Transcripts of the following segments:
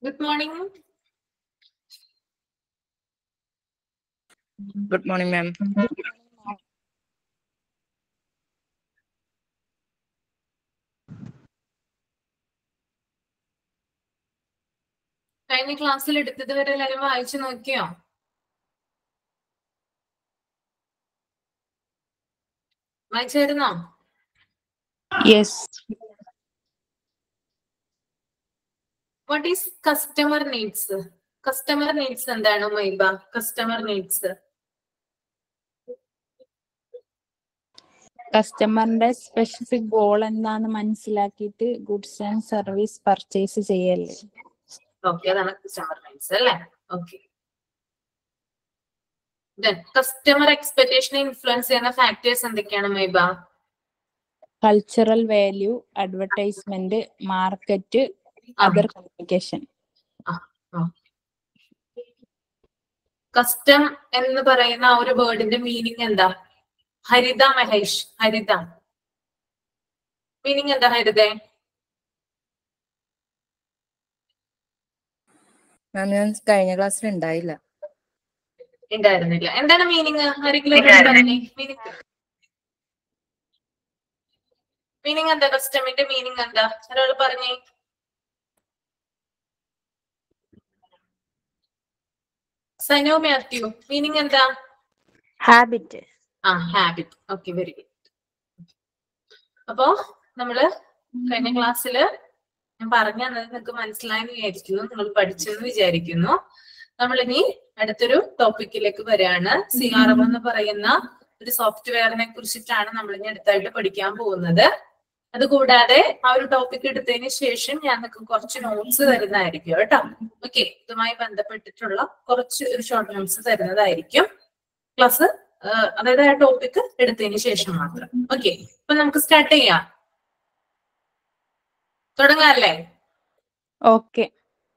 Good morning. Good morning, ma'am. കഴിഞ്ഞ ക്ലാസ്സിൽ എടുത്തത് വരെ എല്ലാവരും വായിച്ചു നോക്കിയോ വായിച്ചായിരുന്നോ Yes. What is customer needs customer needs എന്താണ് മൈബ കസ്റ്റമർ നീഡ്സ് കസ്റ്റമറിന്റെ സ്പെസിഫിക് ഗോൾ എന്താന്ന് മനസ്സിലാക്കിയിട്ട് ഗുഡ്സ് ആൻഡ് സർവീസ് പർച്ചേസ് ചെയ്യല്ലേ ഓക്കെ അതാണ് കസ്റ്റമർ നീഡ്സ് അല്ലേ ഓക്കെ കസ്റ്റമർ എക്സ്പെക്ടേഷനെ ഇൻഫ്ലുവൻസ് ചെയ്യുന്ന ഫാക്ടേഴ്സ് എന്തൊക്കെയാണ് maybe cultural value advertisement market other communication custom എന്ന് പറയുന്ന ആ ഒരു വേർഡിന്റെ മീനിങ് എന്താ ഹരിത മഹേഷ് ഹരിത മീനിങ് എന്താ ഹരിതേ മാം ഞാൻ കഴിഞ്ഞ ക്ലാസ്സിൽ ഉണ്ടായില്ല ഉണ്ടായിരുന്നില്ല എന്താണ് മീനിങ് ആരെങ്കിലും ഒരാൾ പറഞ്ഞേ മീനിങ് മീനിങ് എന്താ കസ്റ്റമിന്റെ മീനിങ് എന്താ ഒരാൾ പറഞ്ഞേ സനോ മാത്യു മീനിങ് എന്താ ഹാബിറ്റ് ആ ഹാബിറ്റ് ഓക്കെ വെരി ഗുഡ് അപ്പോ നമ്മള് കഴിഞ്ഞ ക്ലാസ്സിൽ ഞാൻ പറഞ്ഞു തന്നത് നിങ്ങൾക്ക് മനസ്സിലായെന്ന് വിചാരിക്കുന്നു നിങ്ങൾ പഠിച്ചെന്ന് വിചാരിക്കുന്നു നമ്മളിനി അടുത്തൊരു ടോപ്പിക്കിലേക്ക് വരികയാണ് സി ആർ എം എന്ന് പറയുന്ന ഒരു സോഫ്റ്റ്വെയറിനെ കുറിച്ചിട്ടാണ് നമ്മൾ ഇനി അടുത്തായിട്ട് പഠിക്കാൻ പോകുന്നത് അതുകൂടാതെ ആ ഒരു ടോപ്പിക് എടുത്തതിന് ശേഷം ഞാൻ നിങ്ങൾക്ക് കുറച്ച് നോട്ട്സ് തരുന്നതായിരിക്കും കേട്ടോ ഓക്കെ ഇതുമായി ബന്ധപ്പെട്ടിട്ടുള്ള കുറച്ച് ഒരു ഷോർട്ട് നോട്ട്സ് തരുന്നതായിരിക്കും ക്ലാസ് അതായത് ആ ടോപ്പിക് എടുത്തതിന് ശേഷം മാത്രം ഓക്കെ അപ്പൊ നമുക്ക് സ്റ്റാർട്ട് ചെയ്യാം തുടങ്ങാല്ലേ okay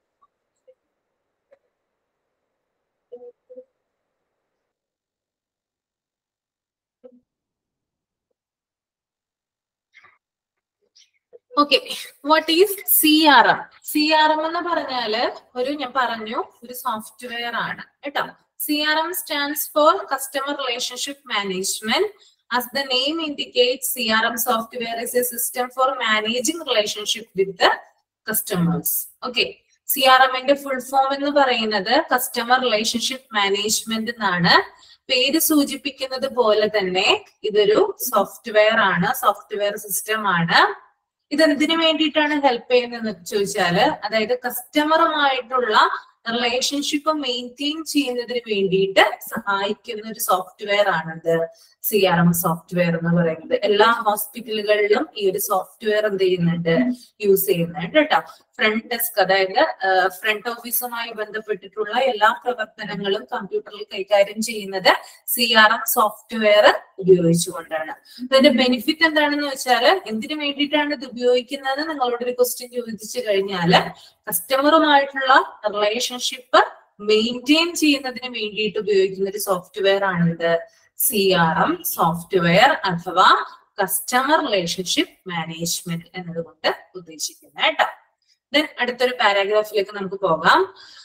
okay what is C R M C R M എന്ന് പറഞ്ഞാല് ഒരു ഞാൻ പറഞ്ഞു ഒരു സോഫ്റ്റ്വെയർ ആണ് കേട്ടോ C R M stands for customer relationship management as the name indicate C R M software is a system for managing relationship with the customers okay C R എമ്മിന്റെ full form എന്ന് പറയുന്നത് customer relationship management എന്നാണ് പേര് സൂചിപ്പിക്കുന്നത് പോലെ തന്നെ ഇതൊരു software ആണ് സോഫ്റ്റ്വെയർ സിസ്റ്റം ആണ് ഇതെന്തിനു വേണ്ടിയിട്ടാണ് ഹെൽപ്പ് ചെയ്യുന്നതെന്ന് ചോദിച്ചാല് അതായത് കസ്റ്റമറുമായിട്ടുള്ള റിലേഷൻഷിപ്പ് മെയിൻറ്റെയിൻ ചെയ്യുന്നതിന് വേണ്ടിയിട്ട് സഹായിക്കുന്ന ഒരു സോഫ്റ്റ്വെയർ ആണിത് സി ആർ എം സോഫ്റ്റ്വെയർ എന്ന് പറയുന്നത് എല്ലാ ഹോസ്പിറ്റലുകളിലും ഈ ഒരു സോഫ്റ്റ്വെയർ എന്ത് ചെയ്യുന്നുണ്ട് യൂസ് ചെയ്യുന്നുണ്ട് കേട്ടോ ഫ്രണ്ട് ഡെസ്ക് അതായത് ഫ്രണ്ട് ഓഫീസുമായി ബന്ധപ്പെട്ടിട്ടുള്ള എല്ലാ പ്രവർത്തനങ്ങളും കമ്പ്യൂട്ടറിൽ കൈകാര്യം ചെയ്യുന്നത് സി ആർ എം സോഫ്റ്റ്വെയർ ഉപയോഗിച്ചുകൊണ്ടാണ് അതിന്റെ ബെനിഫിറ്റ് എന്താണെന്ന് വെച്ചാല് എന്തിനു വേണ്ടിയിട്ടാണ് ഇത് ഉപയോഗിക്കുന്നത് നിങ്ങളോട് ഒരു ക്വസ്റ്റ്യൻ ചോദിച്ചു കഴിഞ്ഞാല് കസ്റ്റമറുമായിട്ടുള്ള റിലേഷൻഷിപ്പ് മെയിൻറ്റെയിൻ ചെയ്യുന്നതിന് വേണ്ടിയിട്ട് ഉപയോഗിക്കുന്ന ഒരു സോഫ്റ്റ്വെയർ ആണിത് സി ആർ എം സോഫ്റ്റ്വെയർ അഥവാ കസ്റ്റമർ റിലേഷൻഷിപ്പ് മാനേജ്മെന്റ് എന്നതുകൊണ്ട് ഉദ്ദേശിക്കുന്നത് കേട്ടോ ദെൻ അടുത്തൊരു പാരാഗ്രാഫിലേക്ക് നമുക്ക് പോകാം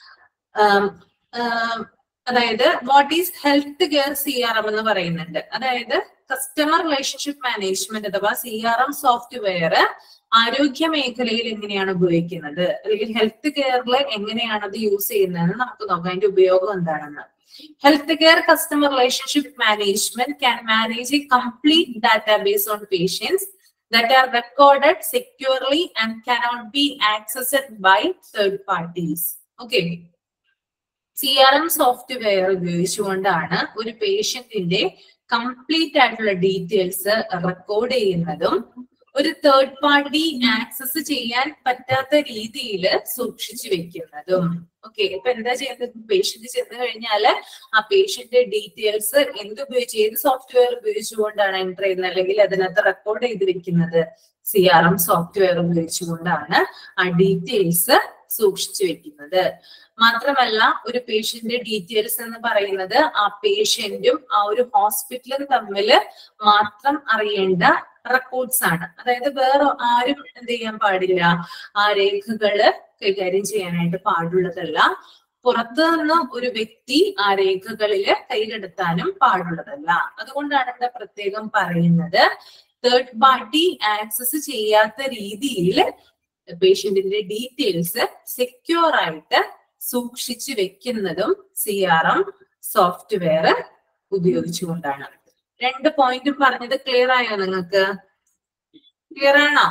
അതായത് what is health care C R M എന്ന് പറയുന്നുണ്ട് അതായത് കസ്റ്റമർ റിലേഷൻഷിപ്പ് മാനേജ്മെന്റ് അഥവാ സി ആർ എം സോഫ്റ്റ്വെയർ ആരോഗ്യ മേഖലയിൽ എങ്ങനെയാണ് ഉപയോഗിക്കുന്നത് അല്ലെങ്കിൽ ഹെൽത്ത് കെയറിൽ എങ്ങനെയാണ് അത് യൂസ് ചെയ്യുന്നതെന്ന് നമുക്ക് നോക്കാം അതിന്റെ ഉപയോഗം എന്താണെന്ന് health care customer relationship management can manage a complete database on patients that are recorded securely and cannot be accessed by third parties. Okay. C R M software ഉപയോഗിച്ചുകൊണ്ടാണ് ഒരു പേഷ്യന്റിന്റെ കംപ്ലീറ്റ് ആയിട്ടുള്ള ഡീറ്റെയിൽസ് റെക്കോർഡ് ചെയ്യുന്നതും ഒരു third party access ചെയ്യാൻ പറ്റാത്ത രീതിയിൽ സൂക്ഷിച്ചു വെക്കുന്നതും ഓക്കെ ഇപ്പൊ എന്താ ചെയ്യുന്നത് പേഷ്യന്റ് ചെന്ന് കഴിഞ്ഞാല് ആ പേഷ്യന്റ് ഡീറ്റെയിൽസ് എന്ത് ഉപയോഗിച്ച് ഏത് സോഫ്റ്റ്വെയർ ഉപയോഗിച്ചുകൊണ്ടാണ് എൻ്റർ ചെയ്യുന്നത് അല്ലെങ്കിൽ അതിനകത്ത് റെക്കോർഡ് ചെയ്ത് വെക്കുന്നത് സി ആർ എം സോഫ്റ്റ്വെയർ ഉപയോഗിച്ചുകൊണ്ടാണ് ആ ഡീറ്റെയിൽസ് സൂക്ഷിച്ചു വെക്കുന്നത് മാത്രമല്ല ഒരു പേഷ്യന്റ് ഡീറ്റെയിൽസ് എന്ന് പറയുന്നത് ആ പേഷ്യന്റും ആ ഒരു ഹോസ്പിറ്റലും തമ്മിൽ മാത്രം അറിയേണ്ട റെക്കോർഡ്സ് ആണ് അതായത് വേറെ ആരും എന്ത് ചെയ്യാൻ പാടില്ല ആ രേഖകള് കൈകാര്യം ചെയ്യാനായിട്ട് പാടുള്ളതല്ല പുറത്തു നിന്ന് ഒരു വ്യക്തി ആ രേഖകളില് കൈകടത്താനും പാടുള്ളതല്ല അതുകൊണ്ടാണ് ഇവിടെ പ്രത്യേകം പറയുന്നത് തേർഡ് പാർട്ടി ആക്സസ് ചെയ്യാത്ത രീതിയിൽ പേഷ്യന്റിന്റെ ഡീറ്റെയിൽസ് സെക്യൂർ ആയിട്ട് സൂക്ഷിച്ചു വെക്കുന്നതും സി ആർ എം സോഫ്റ്റ്വെയർ ഉപയോഗിച്ചുകൊണ്ടാണ് രണ്ട് പോയിന്റും പറഞ്ഞത് ക്ലിയർ ആയോ നിങ്ങൾക്ക് ക്ലിയർ ആണോ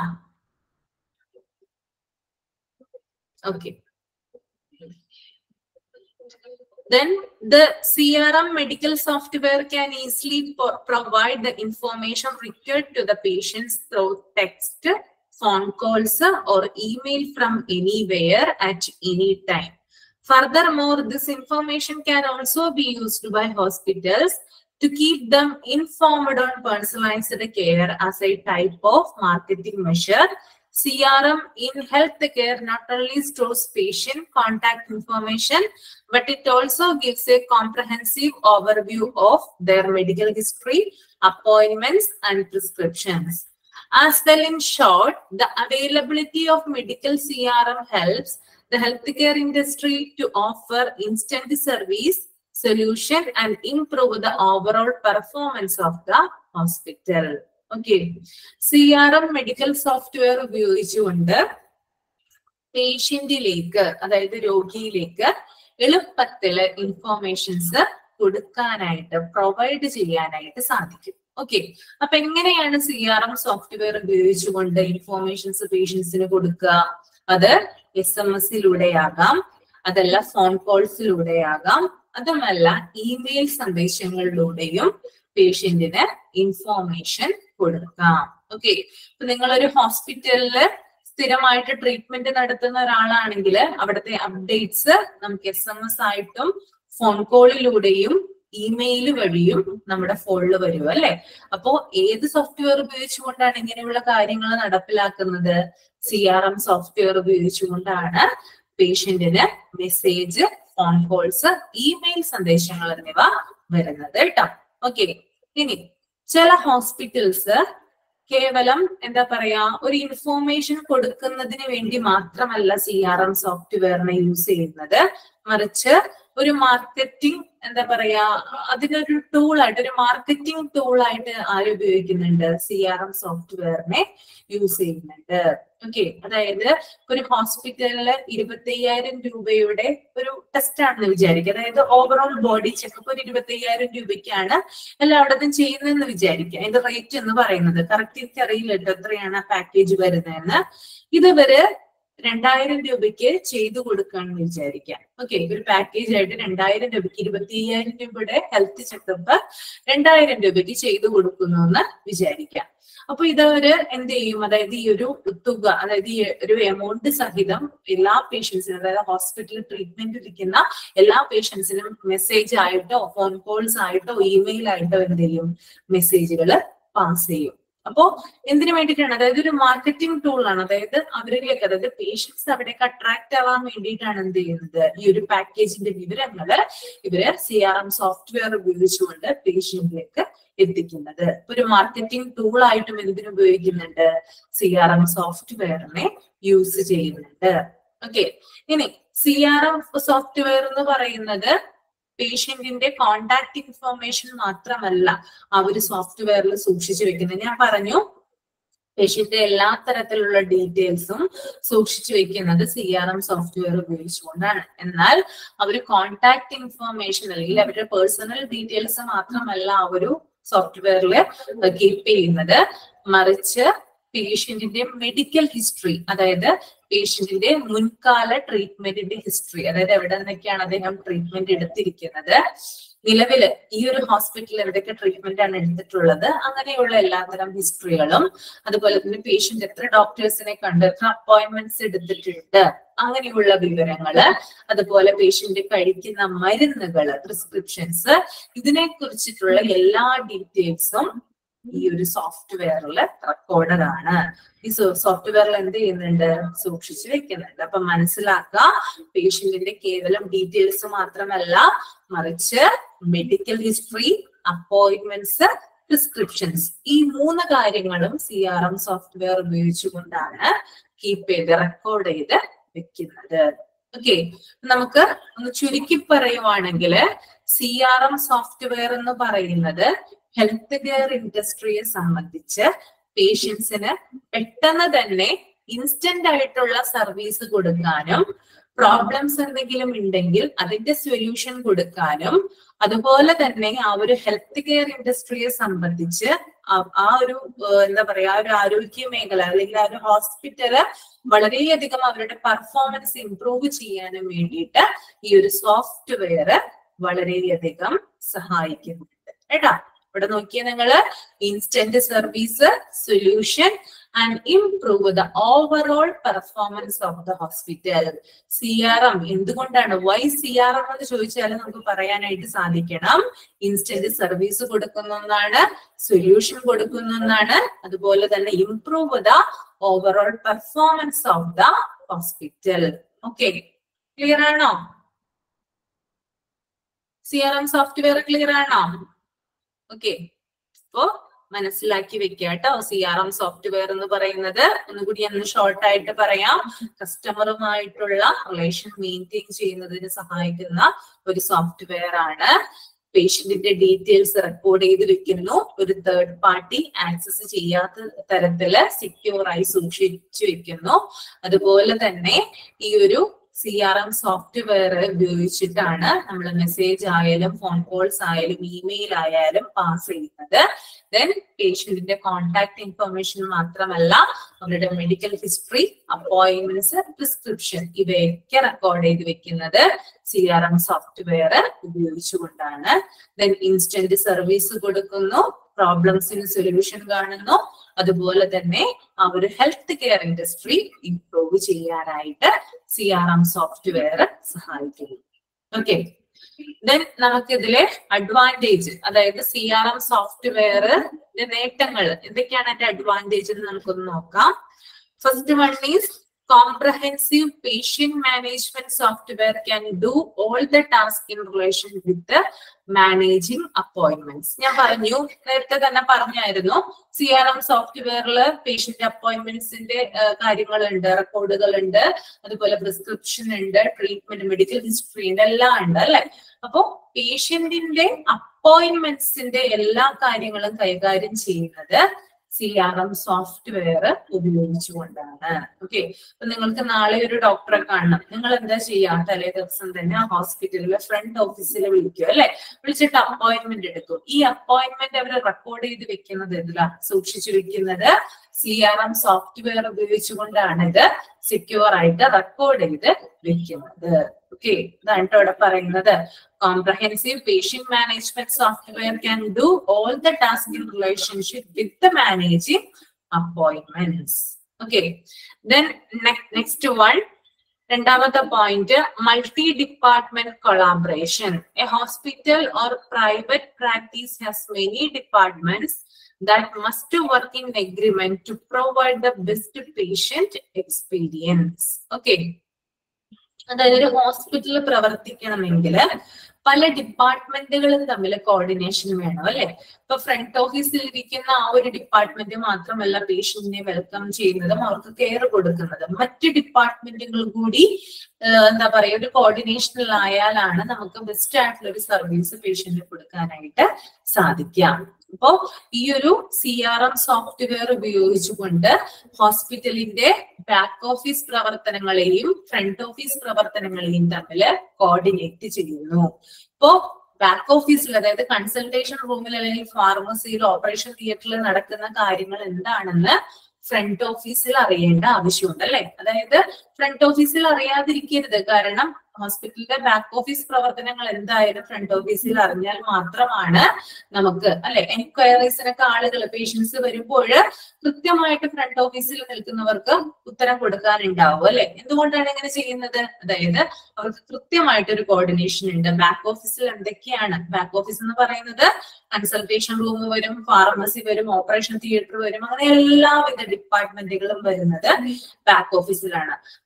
okay then the CRM medical software can easily po- provide the information required to the patients through text, phone calls, or email from anywhere at any time. Furthermore, this information can also be used by hospitals to keep them informed on personalized care as a type of marketing measure. CRM in healthcare not only stores patient contact information, but it also gives a comprehensive overview of their medical history, appointments, and prescriptions. As well, in short, the availability of medical CRM helps the healthcare industry to offer instant service, solution, and improve the overall performance of the hospital. Okay. C R M medical software ഉപയോഗിച്ചുകൊണ്ട് പേഷ്യന്റിലേക്ക് അതായത് രോഗിയിലേക്ക് എളുപ്പത്തില് informations കൊടുക്കാനായിട്ട് provide ചെയ്യാനായിട്ട് സാധിക്കും okay അപ്പൊ എങ്ങനെയാണ് C R M software ഉപയോഗിച്ചുകൊണ്ട് ഇൻഫോർമേഷൻസ് പേഷ്യൻസിന് കൊടുക്കുക അത് എസ് എം എസിലൂടെയാകാം അതല്ല ഫോൺ കോൾസിലൂടെയാകാം അതുമല്ല ഇമെയിൽ സന്ദേശങ്ങളിലൂടെയും പേഷ്യന്റിന് ഇൻഫോർമേഷൻ കൊടുക്കാം ഓക്കെ ഇപ്പൊ നിങ്ങളൊരു ഹോസ്പിറ്റലില് സ്ഥിരമായിട്ട് ട്രീറ്റ്മെന്റ് നടത്തുന്ന ഒരാളാണെങ്കിൽ അവിടുത്തെ അപ്ഡേറ്റ്സ് നമുക്ക് എസ് എം എസ് ആയിട്ടും ഫോൺ കോളിലൂടെയും ഇമെയിൽ വഴിയും നമ്മുടെ ഫോണിൽ വരും അല്ലെ അപ്പോ ഏത് സോഫ്റ്റ്വെയർ ഉപയോഗിച്ചുകൊണ്ടാണ് ഇങ്ങനെയുള്ള കാര്യങ്ങൾ നടപ്പിലാക്കുന്നത് സി ആർ എം സോഫ്റ്റ്വെയർ ഉപയോഗിച്ചുകൊണ്ടാണ് പേഷ്യന്റിന് മെസ്സേജ് ഫോൺ കോൾസ് ഇമെയിൽ സന്ദേശങ്ങൾ എന്നിവ വരുന്നത് കേട്ടോ ഓക്കെ ഇനി ചില ഹോസ്പിറ്റൽസ് കേവലം എന്താ പറയാ ഒരു ഇൻഫോർമേഷൻ കൊടുക്കുന്നതിന് വേണ്ടി മാത്രമല്ല സി ആർ എം സോഫ്റ്റ്വെയറിനെ യൂസ് ചെയ്യുന്നത് മറിച്ച് ഒരു മാർക്കറ്റിംഗ് എന്താ പറയാ അതിനൊരു ടൂൾ ആയിട്ട് ഒരു മാർക്കറ്റിംഗ് ടൂൾ ആയിട്ട് ആര് ഉപയോഗിക്കുന്നുണ്ട് സി ആർ എം സോഫ്റ്റ്വെയറിനെ യൂസ് ചെയ്യുന്നുണ്ട് ഓക്കെ അതായത് ഒരു ഹോസ്പിറ്റലില് ഇരുപത്തി അയ്യായിരം രൂപയുടെ ഒരു ടെസ്റ്റ് ആണെന്ന് വിചാരിക്കുക അതായത് ഓവറോൾ ബോഡി ചെക്കപ്പ് ഒരു ഇരുപത്തി അയ്യായിരം രൂപയ്ക്കാണ് എല്ലായിടത്തും ചെയ്യുന്നതെന്ന് വിചാരിക്കുക അതിന്റെ റേറ്റ് എന്ന് പറയുന്നത് കറക്റ്റ് എനിക്ക് അറിയില്ല കേട്ടോ എത്രയാണ് പാക്കേജ് വരുന്നതെന്ന് ഇതുവരെ രണ്ടായിരം രൂപയ്ക്ക് ചെയ്തു കൊടുക്കാന്ന് വിചാരിക്കാം ഓക്കെ ഒരു പാക്കേജ് ആയിട്ട് രണ്ടായിരം രൂപയ്ക്ക് ഇരുപത്തി അയ്യായിരം രൂപയുടെ ഹെൽത്ത് ചെക്കപ്പ് രണ്ടായിരം രൂപയ്ക്ക് ചെയ്തു കൊടുക്കുന്നു എന്ന് വിചാരിക്കാം അപ്പൊ ഇതവര് എന്ത് ചെയ്യും അതായത് ഈ ഒരു തുക അതായത് ഈ ഒരു എമൗണ്ട് സഹിതം എല്ലാ പേഷ്യൻസിനും അതായത് ഹോസ്പിറ്റലിൽ ട്രീറ്റ്മെന്റ് ഇരിക്കുന്ന എല്ലാ പേഷ്യൻസിനും മെസ്സേജ് ആയിട്ടോ ഫോൺ കോൾസ് ആയിട്ടോ ഇമെയിൽ ആയിട്ടോ എന്ത് ചെയ്യും മെസ്സേജുകൾ പാസ് ചെയ്യും അപ്പോ എന്തിനു വേണ്ടിയിട്ടാണ് അതായത് ഒരു മാർക്കറ്റിംഗ് ടൂൾ ആണ് അതായത് അവരിലേക്ക് അതായത് പേഷ്യൻസ് അവിടേക്ക് അട്രാക്ട് ആവാൻ വേണ്ടിയിട്ടാണ് എന്ത് ചെയ്യുന്നത് ഈ ഒരു പാക്കേജിന്റെ വിവരങ്ങള് ഇവര് സി ആർ എം സോഫ്റ്റ്വെയർ ഉപയോഗിച്ചുകൊണ്ട് പേഷ്യന്റിലേക്ക് എത്തിക്കുന്നത് ഒരു മാർക്കറ്റിംഗ് ടൂൾ ആയിട്ടും എന്തിനു ഉപയോഗിക്കുന്നുണ്ട് സി ആർ എം സോഫ്റ്റ്വെയറിനെ യൂസ് ചെയ്യുന്നുണ്ട് ഓക്കെ ഇനി സി ആർ എം സോഫ്റ്റ്വെയർ എന്ന് പറയുന്നത് പേഷ്യന്റിന്റെ കോണ്ടാക്ട് ഇൻഫർമേഷൻ മാത്രമല്ല ആ ഒരു സോഫ്റ്റ്വെയറിൽ സൂക്ഷിച്ചു വെക്കുന്നത് ഞാൻ പറഞ്ഞു പേഷ്യന്റെ എല്ലാ തരത്തിലുള്ള ഡീറ്റെയിൽസും സൂക്ഷിച്ചു വെക്കുന്നത് സി ആർ എം സോഫ്റ്റ്വെയർ ഉപയോഗിച്ചുകൊണ്ടാണ് എന്നാൽ അവർ കോണ്ടാക്ട് ഇൻഫർമേഷൻ അല്ലെങ്കിൽ അവരുടെ പേഴ്സണൽ ഡീറ്റെയിൽസ് മാത്രമല്ല ആ ഒരു സോഫ്റ്റ്വെയറിൽ കീപ്പ് ചെയ്യുന്നത് മറിച്ച് പേഷ്യന്റിന്റെ മെഡിക്കൽ ഹിസ്റ്ററി അതായത് പേഷ്യന്റിന്റെ മുൻകാല ട്രീറ്റ്മെന്റിന്റെ ഹിസ്റ്ററി അതായത് എവിടെ നിന്നൊക്കെയാണ് അദ്ദേഹം ട്രീറ്റ്മെന്റ് എടുത്തിരിക്കുന്നത് നിലവില് ഈ ഒരു ഹോസ്പിറ്റലിൽ എവിടെയൊക്കെ ട്രീറ്റ്മെന്റ് ആണ് എടുത്തിട്ടുള്ളത് അങ്ങനെയുള്ള എല്ലാത്തരം ഹിസ്റ്ററികളും അതുപോലെ തന്നെ പേഷ്യന്റ് എത്ര ഡോക്ടേഴ്സിനെ കണ്ട് എത്ര അപ്പോയിന്റ്മെന്റ്സ് എടുത്തിട്ടുണ്ട് അങ്ങനെയുള്ള വിവരങ്ങള് അതുപോലെ പേഷ്യന്റ് കഴിക്കുന്ന മരുന്നുകള് പ്രിസ്ക്രിപ്ഷൻസ് ഇതിനെ കുറിച്ചിട്ടുള്ള എല്ലാ ഡീറ്റെയിൽസും ഈ ഒരു സോഫ്റ്റ്വെയറിൽ റെക്കോർഡഡ് ആണ് ഈ സോഫ്റ്റ്വെയറിൽ എന്ത് ചെയ്യുന്നുണ്ട് സൂക്ഷിച്ചു വെക്കുന്നുണ്ട് അപ്പൊ മനസ്സിലാക്കുക പേഷ്യന്റിന്റെ കേവലം ഡീറ്റെയിൽസ് മാത്രമല്ല മറിച്ച് മെഡിക്കൽ ഹിസ്റ്ററി അപ്പോയിന്റ്മെന്റ്സ് പ്രിസ്ക്രിപ്ഷൻസ് ഈ മൂന്ന് കാര്യങ്ങളും സി ആർ എം സോഫ്റ്റ്വെയർ ഉപയോഗിച്ചുകൊണ്ടാണ് കീപ്പ് ചെയ്ത് റെക്കോർഡ് ചെയ്ത് വെക്കുന്നത് ഓക്കെ നമുക്ക് ഒന്ന് ചുരുക്കി പറയുവാണെങ്കിൽ സി ആർ എം സോഫ്റ്റ്വെയർ എന്ന് പറയുന്നത് ഹെൽത്ത് കെയർ ഇൻഡസ്ട്രിയെ സംബന്ധിച്ച് പേഷ്യൻസിന് പെട്ടെന്ന് തന്നെ ഇൻസ്റ്റന്റ് ആയിട്ടുള്ള സർവീസ് കൊടുക്കാനും പ്രോബ്ലംസ് എന്തെങ്കിലും ഉണ്ടെങ്കിൽ അതിന്റെ സൊല്യൂഷൻ കൊടുക്കാനും അതുപോലെ തന്നെ ആ ഒരു ഹെൽത്ത് കെയർ ഇൻഡസ്ട്രിയെ സംബന്ധിച്ച് ആ- ആ ഒരു ഏഹ്, എന്താ പറയാ ആ ഒരു ആരോഗ്യ മേഖല അല്ലെങ്കിൽ ആ ഒരു ഹോസ്പിറ്റല് വളരെയധികം അവരുടെ പെർഫോമൻസ് ഇംപ്രൂവ് ചെയ്യാനും വേണ്ടിയിട്ട് ഈ ഒരു സോഫ്റ്റ്വെയർ വളരെയധികം സഹായിക്കുന്നുണ്ട് കേട്ടോ ഇവിടെ നോക്കിയാൽ നിങ്ങള് instant service solution and improve the overall performance of the hospital C R M എന്തുകൊണ്ടാണ് വൈ സി ആർ എം എന്ന് ചോദിച്ചാൽ നമുക്ക് പറയാനായിട്ട് സാധിക്കണം ഇൻസ്റ്റന്റ് സർവീസ് കൊടുക്കുന്ന ഒന്നാണ് സൊല്യൂഷൻ കൊടുക്കുന്ന ഒന്നാണ് അതുപോലെ തന്നെ improve the overall performance of the hospital okay clear ആണോ C R M software clear ആണോ ഓക്കെ അപ്പോ മനസ്സിലാക്കി വെക്കുക കേട്ടോ സി ആർ എം സോഫ്റ്റ്വെയർ എന്ന് പറയുന്നത് ഒന്നുകൂടി ഒന്ന് ഷോർട്ട് ആയിട്ട് പറയാം കസ്റ്റമറുമായിട്ടുള്ള റിലേഷൻ മെയിൻറ്റെയിൻ ചെയ്യുന്നതിന് സഹായിക്കുന്ന ഒരു സോഫ്റ്റ്വെയർ ആണ് പേഷ്യന്റിന്റെ ഡീറ്റെയിൽസ് റെക്കോർഡ് ചെയ്ത് വെക്കുന്നു ഒരു തേർഡ് പാർട്ടി ആക്സസ് ചെയ്യാത്ത തരത്തില് സെക്യൂർ ആയി സൂക്ഷിച്ചു വെക്കുന്നു അതുപോലെ തന്നെ ഈ ഒരു സി ആർ എം സോഫ്റ്റ്വെയർ ഉപയോഗിച്ചിട്ടാണ് നമ്മൾ മെസ്സേജ് ആയാലും ഫോൺ കോൾസ് ആയാലും ഇമെയിൽ ആയാലും പാസ് ചെയ്യുന്നത് ദെൻ പേഷ്യന്റിന്റെ കോൺടാക്ട് ഇൻഫർമേഷൻ മാത്രമല്ല അവരുടെ മെഡിക്കൽ ഹിസ്റ്ററി അപ്പോയിന്റ്മെന്റ്സ് പ്രിസ്ക്രിപ്ഷൻ ഇവയൊക്കെ റെക്കോർഡ് ചെയ്ത് വെക്കുന്നത് സി ആർ എം സോഫ്റ്റ്വെയർ ഉപയോഗിച്ചുകൊണ്ടാണ് ദെൻ ഇൻസ്റ്റന്റ് സർവീസ് കൊടുക്കുന്നു പ്രോബ്ലംസിന് സൊല്യൂഷൻ കാണുന്നു അതുപോലെ തന്നെ ആ ഒരു ഹെൽത്ത് കെയർ ഇൻഡസ്ട്രി ഇംപ്രൂവ് ചെയ്യാനായിട്ട് സി ആർ എം സോഫ്റ്റ്വെയർ സഹായിക്കുന്നു ഓക്കെ ദെൻ നമുക്കിതിലെ അഡ്വാൻറ്റേജ് അതായത് സി ആർ എം സോഫ്റ്റ്വെയറിന്റെ നേട്ടങ്ങൾ എന്തൊക്കെയാണ് അതിന്റെ അഡ്വാൻറ്റേജ് എന്ന് നമുക്കൊന്ന് നോക്കാം first one is comprehensive patient management software can do all the tasks in relation with the managing appointments ഞാൻ പറഞ്ഞു നേരത്തെ തന്നെ പറഞ്ഞായിരുന്നു സി ആർ എം സോഫ്റ്റ്വെയറിൽ പേഷ്യന്റ് അപ്പോയിന്റ്മെന്റ്സിന്റെ കാര്യങ്ങളുണ്ട് റെക്കോർഡുകളുണ്ട് അതുപോലെ പ്രിസ്ക്രിപ്ഷൻ ഉണ്ട് ട്രീറ്റ്മെന്റ് മെഡിക്കൽ ഹിസ്റ്ററി ഉണ്ട് എല്ലാം ഉണ്ട് അല്ലെ അപ്പോ പേഷ്യന്റിന്റെ അപ്പോയിന്റ്മെന്റ്സിന്റെ എല്ലാ കാര്യങ്ങളും കൈകാര്യം ചെയ്യുന്നത് സി ആർ എം സോഫ്റ്റ്വെയർ ഉപയോഗിച്ചുകൊണ്ടാണ് ഓക്കെ അപ്പൊ നിങ്ങൾക്ക് നാളെ ഒരു ഡോക്ടറെ കാണണം നിങ്ങൾ എന്താ ചെയ്യാ തലേ ദിവസം തന്നെ ആ ഹോസ്പിറ്റലിലെ ഫ്രണ്ട് ഓഫീസിൽ വിളിക്കും അല്ലെ വിളിച്ചിട്ട് അപ്പോയിന്റ്മെന്റ് എടുക്കും ഈ അപ്പോയിന്റ്മെന്റ് അവർ റെക്കോർഡ് ചെയ്ത് വെക്കുന്നത് ഇതിലാ സൂക്ഷിച്ചു വെക്കുന്നത് സി ആർ എം സോഫ്റ്റ്വെയർ ഉപയോഗിച്ചുകൊണ്ടാണ് ഇത് സെക്യൂർ ആയിട്ട് റെക്കോർഡ് ചെയ്ത് വെക്കുന്നത് ഓക്കെ ഇതാണ് ട്ടോ ഇവിടെ പറയുന്നത് comprehensive patient management software can do all the tasks in relationship with the managing appointments. Okay, then next, next one. രണ്ടാമത്തെ point multi department collaboration a hospital or private practice has many departments that must work in agreement to provide the best patient experience okay അതായത് ഒരു ഹോസ്പിറ്റലിൽ പ്രവർത്തിക്കണമെങ്കിൽ പല ഡിപ്പാർട്ട്മെന്റുകളും തമ്മിൽ coordination വേണം അല്ലെ ഇപ്പൊ front ഓഫീസിൽ ഇരിക്കുന്ന ആ ഒരു ഡിപ്പാർട്ട്മെന്റ് മാത്രമല്ല പേഷ്യന്റിനെ വെൽക്കം ചെയ്യുന്നതും അവർക്ക് കെയർ കൊടുക്കുന്നതും മറ്റ് ഡിപ്പാർട്ട്മെന്റുകൾ കൂടി ഏഹ്, എന്താ പറയാ ഒരു കോർഡിനേഷനിലായാലാണ് നമുക്ക് ബെസ്റ്റ് ആയിട്ടുള്ള ഒരു സർവീസ് പേഷ്യന്റിന് കൊടുക്കാനായിട്ട് സാധിക്കാം അപ്പോ ഈ ഒരു സി ആർ എം സോഫ്റ്റ്വെയർ ഉപയോഗിച്ചുകൊണ്ട് ഹോസ്പിറ്റലിന്റെ ബാക്ക് ഓഫീസ് പ്രവർത്തനങ്ങളെയും ഫ്രണ്ട് ഓഫീസ് പ്രവർത്തനങ്ങളെയും തമ്മിൽ കോർഡിനേറ്റ് ചെയ്യുന്നു ഇപ്പോ ബാക്ക് ഓഫീസിൽ അതായത് കൺസൾട്ടേഷൻ റൂമിൽ അല്ലെങ്കിൽ ഫാർമസിയിൽ ഓപ്പറേഷൻ തിയേറ്ററിൽ നടക്കുന്ന കാര്യങ്ങൾ എന്താണെന്ന് ഫ്രണ്ട് ഓഫീസിൽ അറിയേണ്ട ആവശ്യമുണ്ട് അല്ലെ അതായത് ഫ്രണ്ട് ഓഫീസിൽ അറിയാതിരിക്കരുത് കാരണം ഹോസ്പിറ്റലിന്റെ ബാക്ക് ഓഫീസ് പ്രവർത്തനങ്ങൾ എന്തായാലും ഫ്രണ്ട് ഓഫീസിൽ അറിഞ്ഞാൽ മാത്രമാണ് നമുക്ക് അല്ലെ എൻക്വയറീസിനൊക്കെ ആളുകൾ പേഷ്യൻസ് വരുമ്പോൾ കൃത്യമായിട്ട് ഫ്രണ്ട് ഓഫീസിൽ നിൽക്കുന്നവർക്ക് ഉത്തരം കൊടുക്കാനുണ്ടാവും അല്ലെ എന്തുകൊണ്ടാണ് ഇങ്ങനെ ചെയ്യുന്നത് അതായത് അവർക്ക് കൃത്യമായിട്ട് ഒരു കോർഡിനേഷൻ ഉണ്ട് ബാക്ക് ഓഫീസിൽ എന്തൊക്കെയാണ് ബാക്ക് ഓഫീസ് എന്ന് പറയുന്നത് കൺസൾട്ടേഷൻ റൂം വരും ഫാർമസി വരും ഓപ്പറേഷൻ തിയേറ്റർ വരും അങ്ങനെ എല്ലാവിധ ഡിപ്പാർട്ട്മെന്റുകളും വരുന്നത് ബാക്ക് ഓഫീസിലാണ് അപ്പൊ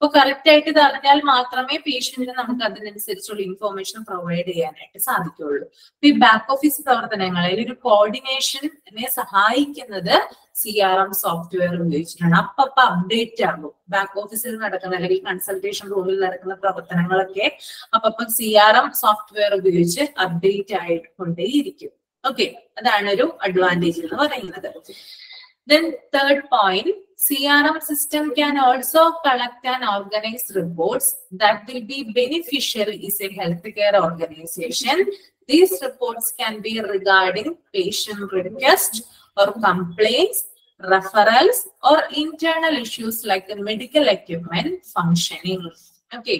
അപ്പൊ കറക്റ്റ് ആയിട്ട് ഇത് അറിഞ്ഞാൽ മാത്രമേ പേഷ്യന്റിന് നമുക്ക് അതിനനുസരിച്ചുള്ള ഇൻഫോർമേഷൻ പ്രൊവൈഡ് ചെയ്യാനായിട്ട് സാധിക്കുള്ളൂ അപ്പൊ ഈ ബാക്ക് ഓഫീസ് പ്രവർത്തനങ്ങളിൽ ഒരു കോർഡിനേഷനെ സഹായിക്കുന്നത് സി ആർ എം സോഫ്റ്റ്വെയർ ഉപയോഗിച്ചിട്ടാണ് അപ്പപ്പ അപ്ഡേറ്റ് ആകും ബാക്ക് ഓഫീസിൽ നടക്കുന്ന അല്ലെങ്കിൽ കൺസൾട്ടേഷൻ റൂമിൽ നടക്കുന്ന പ്രവർത്തനങ്ങളൊക്കെ അപ്പപ്പ സി ആർ എം സോഫ്റ്റ്വെയർ ഉപയോഗിച്ച് അപ്ഡേറ്റ് ആയിക്കൊണ്ടേയിരിക്കും ഓക്കെ അതാണ് ഒരു അഡ്വാൻറ്റേജ് എന്ന് പറയുന്നത് Then third point, CRM system can also collect and organize reports that will be beneficial is a healthcare organization. These reports can be regarding patient requests or complaints, referrals, or internal issues like the medical equipment functioning. Okay.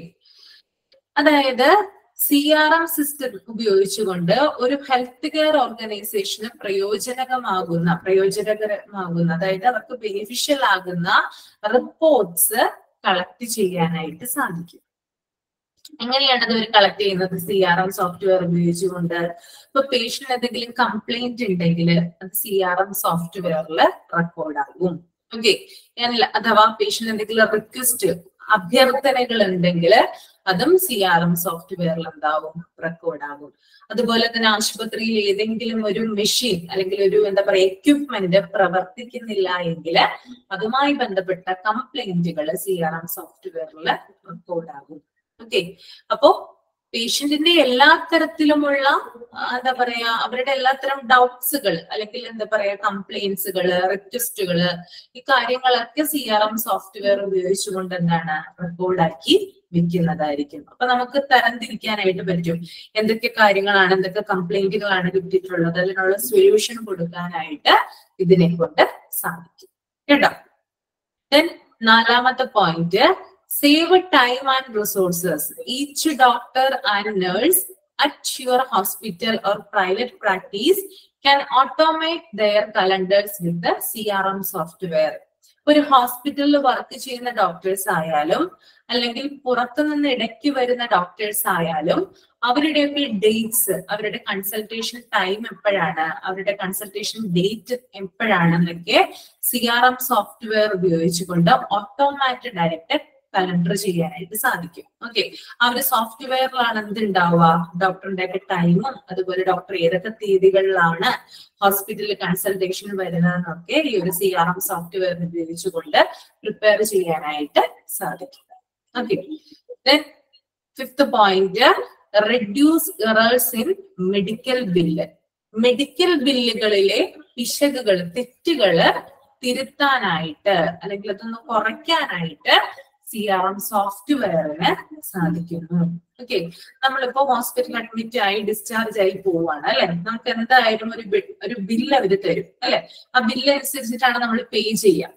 അതായത് C R M system ഉപയോഗിച്ചുകൊണ്ട് ഒരു health care ഓർഗനൈസേഷന് പ്രയോജനകമാകുന്ന പ്രയോജനകരമാകുന്ന അതായത് അവർക്ക് beneficial ആകുന്ന reports collect ചെയ്യാനായിട്ട് സാധിക്കും എങ്ങനെയാണ് അത് അവർ കളക്ട് ചെയ്യുന്നത് സി ആർ എം സോഫ്റ്റ്വെയർ ഉപയോഗിച്ചുകൊണ്ട് ഇപ്പൊ പേഷ്യന്റ് എന്തെങ്കിലും കംപ്ലൈന്റ് ഉണ്ടെങ്കിൽ അത് സി ആർ എം സോഫ്റ്റ്വെയറിൽ റെക്കോർഡ് ആകും ഓക്കെ അഥവാ പേഷ്യന്റ് എന്തെങ്കിലും റിക്വസ്റ്റ് അഭ്യർത്ഥനകൾ ഉണ്ടെങ്കിൽ അതും സി ആർ എം സോഫ്റ്റ്വെയറിൽ എന്താവും റെക്കോർഡ് ആകും അതുപോലെ തന്നെ ആശുപത്രിയിൽ ഏതെങ്കിലും ഒരു മെഷീൻ അല്ലെങ്കിൽ ഒരു എന്താ പറയുക എക്യുപ്മെന്റ് പ്രവർത്തിക്കുന്നില്ല എങ്കിൽ അതുമായി ബന്ധപ്പെട്ട കംപ്ലൈന്റുകൾ സി ആർ എം സോഫ്റ്റ്വെയറിൽ റെക്കോർഡ് ആകും ഓക്കെ അപ്പോ പേഷ്യന്റിന്റെ എല്ലാ തരത്തിലുമുള്ള ആ, എന്താ പറയാ അവരുടെ എല്ലാത്തരം ഡൗട്ട്സുകൾ അല്ലെങ്കിൽ എന്താ പറയാ കംപ്ലൈൻസുകൾ റിക്വസ്റ്റുകള് ഈ കാര്യങ്ങളൊക്കെ സി ആർ എം സോഫ്റ്റ്വെയർ ഉപയോഗിച്ചുകൊണ്ട് എന്താണ് റെക്കോർഡാക്കി വെക്കുന്നതായിരിക്കും അപ്പൊ നമുക്ക് തരംതിരിക്കാനായിട്ട് പറ്റും എന്തൊക്കെ കാര്യങ്ങളാണ് എന്തൊക്കെ കംപ്ലൈന്റുകളാണ് കിട്ടിയിട്ടുള്ളത് അതിനുള്ള സൊല്യൂഷൻ കൊടുക്കാനായിട്ട് ഇതിനെ കൊണ്ട് സാധിക്കും കേട്ടോ ദെൻ നാലാമത്തെ point save time and resources each doctor and nurse at your hospital or private practice can automate their calendars with C R M software ഒരു ഹോസ്പിറ്റലിൽ വർക്ക് ചെയ്യുന്ന ഡോക്ടേഴ്സ് ആയാലും അല്ലെങ്കിൽ പുറത്തു നിന്ന് ഇടയ്ക്ക് വരുന്ന ഡോക്ടേഴ്സ് ആയാലും അവരുടെയൊക്കെ ഡേറ്റ്സ് അവരുടെ കൺസൾട്ടേഷൻ ടൈം എപ്പോഴാണ് അവരുടെ കൺസൾട്ടേഷൻ ഡേറ്റ് എപ്പോഴാണെന്നൊക്കെ സി ആർ എം സോഫ്റ്റ്വെയർ ഉപയോഗിച്ചുകൊണ്ട് ഓട്ടോമാറ്റഡ് ആയിട്ട് കലണ്ടർ ചെയ്യാനായിട്ട് സാധിക്കും ഓക്കെ ആ ഒരു സോഫ്റ്റ്വെയറിലാണ് എന്ത് ഉണ്ടാവുക ഡോക്ടറിന്റെ ഒക്കെ ടൈമും അതുപോലെ ഡോക്ടർ ഏതൊക്കെ തീയതികളിലാണ് ഹോസ്പിറ്റലിൽ കൺസൾട്ടേഷൻ വരുന്നതെന്നൊക്കെ ഈ ഒരു സി ആർ എം സോഫ്റ്റ്വെയർ ഉപയോഗിച്ചുകൊണ്ട് പ്രിപ്പയർ ചെയ്യാനായിട്ട് സാധിക്കും okay fifth point reduce errors in medical bill medical ബില്ലുകളിലെ പിശകുകൾ തെറ്റുകള് തിരുത്താനായിട്ട് അല്ലെങ്കിൽ അതൊന്ന് കുറയ്ക്കാനായിട്ട് സി ആർ എം സോഫ്റ്റ്വെയറിന് സാധിക്കുന്നു ഓക്കെ നമ്മളിപ്പോ ഹോസ്പിറ്റലിൽ അഡ്മിറ്റ് ആയി ഡിസ്ചാർജ് ആയി പോവാണ് അല്ലെ നമുക്ക് എന്തായാലും ഒരു ബി- ഒരു ബില്ല് അവര് തരും അല്ലെ ആ ബില്ല് അനുസരിച്ചിട്ടാണ് നമ്മൾ പേ ചെയ്യുക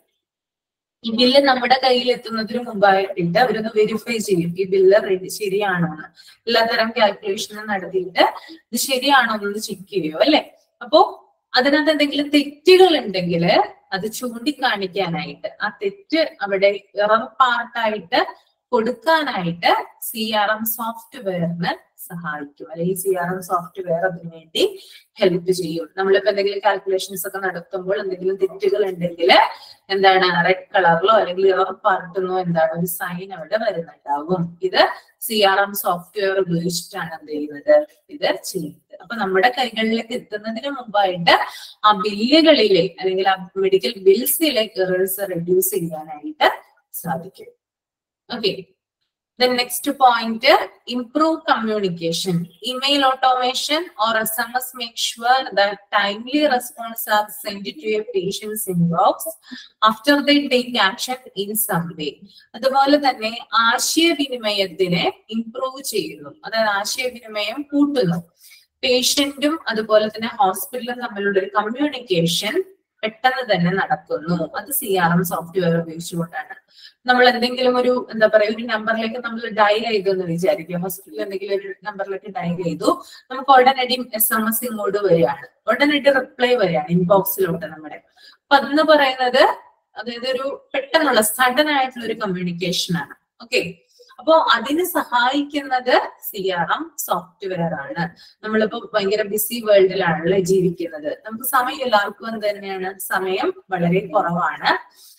ഈ ബില്ല് നമ്മുടെ കയ്യിൽ എത്തുന്നതിന് മുമ്പായിട്ട് അവരൊന്ന് വെരിഫൈ ചെയ്യും ഈ ബില്ല് റെഡി ശരിയാണോ എന്ന് എല്ലാത്തരം കാൽക്കുലേഷനും നടത്തിയിട്ട് ഇത് ശരിയാണോ എന്ന് ചെക്ക് ചെയ്യോ അല്ലെ അപ്പോ അതിനകത്ത് എന്തെങ്കിലും തെറ്റുകൾ ഉണ്ടെങ്കിൽ അത് ചൂണ്ടിക്കാണിക്കാനായിട്ട് ആ തെറ്റ് അവിടെ ഇറർ പാർട്ടായിട്ട് കൊടുക്കാനായിട്ട് സി ആർ എം സോഫ്റ്റ്വെയറിന് സഹായിക്കും അല്ലെങ്കിൽ സി ആർ എം സോഫ്റ്റ്വെയർ അതിനു വേണ്ടി ഹെൽപ്പ് ചെയ്യും നമ്മളിപ്പോ എന്തെങ്കിലും കാൽക്കുലേഷൻസ് ഒക്കെ നടത്തുമ്പോൾ എന്തെങ്കിലും തെറ്റുകൾ ഉണ്ടെങ്കിൽ എന്താണ് റെഡ് കളറിലോ അല്ലെങ്കിൽ ഇറർ പാർട്ടെന്നോ എന്താണ് ഒരു സൈൻ അവിടെ വരുന്നുണ്ടാവും ഇത് സി ആർ എം സോഫ്റ്റ്വെയർ ഉപയോഗിച്ചിട്ടാണ് എന്ത് ചെയ്യുന്നത് ഇത് ചെയ്യുന്നത് അപ്പൊ നമ്മുടെ കൈകളിലേക്ക് എത്തുന്നതിന് മുമ്പായിട്ട് ആ ബില്ലുകളിലെ അല്ലെങ്കിൽ ആ മെഡിക്കൽ ബിൽസിലെ എറേഴ്സ് റെഡ്യൂസ് ചെയ്യാനായിട്ട് സാധിക്കും okay Then next point, improve communication. Email automation or SMS make sure that timely response are sent to a patient's inbox after they take action in some way. അതുപോലെ തന്നെ ആശയവിനിമയത്തിനെ improve ചെയ്യുന്നു അതായത് ആശയവിനിമയം കൂട്ടുന്നു പേഷ്യന്റും അതുപോലെ തന്നെ ഹോസ്പിറ്റലും തമ്മിലുള്ള ഒരു കമ്മ്യൂണിക്കേഷൻ പെട്ടെന്ന് തന്നെ നടക്കുന്നു അത് സി ആർ എം സോഫ്റ്റ്വെയർ ഉപയോഗിച്ചുകൊണ്ടാണ് നമ്മൾ എന്തെങ്കിലും ഒരു എന്താ പറയാ ഒരു നമ്പറിലേക്ക് നമ്മൾ ഡയൽ ചെയ്തു എന്ന് വിചാരിക്കുക ഹോസ്പിറ്റലിൽ എന്തെങ്കിലും ഒരു നമ്പറിലേക്ക് ഡയൽ ചെയ്തു നമുക്ക് ഉടനടി എസ് എം എസ് ഇങ്ങോട്ട് വരികയാണ് ഉടനടി റിപ്ലൈ വരികയാണ് ഇൻബോക്സിലോട്ട് നമ്മുടെ അപ്പൊ അതെന്ന് പറയുന്നത് അതായത് ഒരു പെട്ടെന്നുള്ള സഡൻ ആയിട്ടുള്ള ഒരു കമ്മ്യൂണിക്കേഷൻ ആണ് ഓക്കെ അപ്പോ അതിന് സഹായിക്കുന്നത് സി ആർ എം സോഫ്റ്റ്വെയർ ആണ് നമ്മളിപ്പോ ഭയങ്കര ബിസി വേൾഡിലാണല്ലോ ജീവിക്കുന്നത് നമുക്ക് സമയം എല്ലാവർക്കും എന്ത് തന്നെയാണ് സമയം വളരെ കുറവാണ്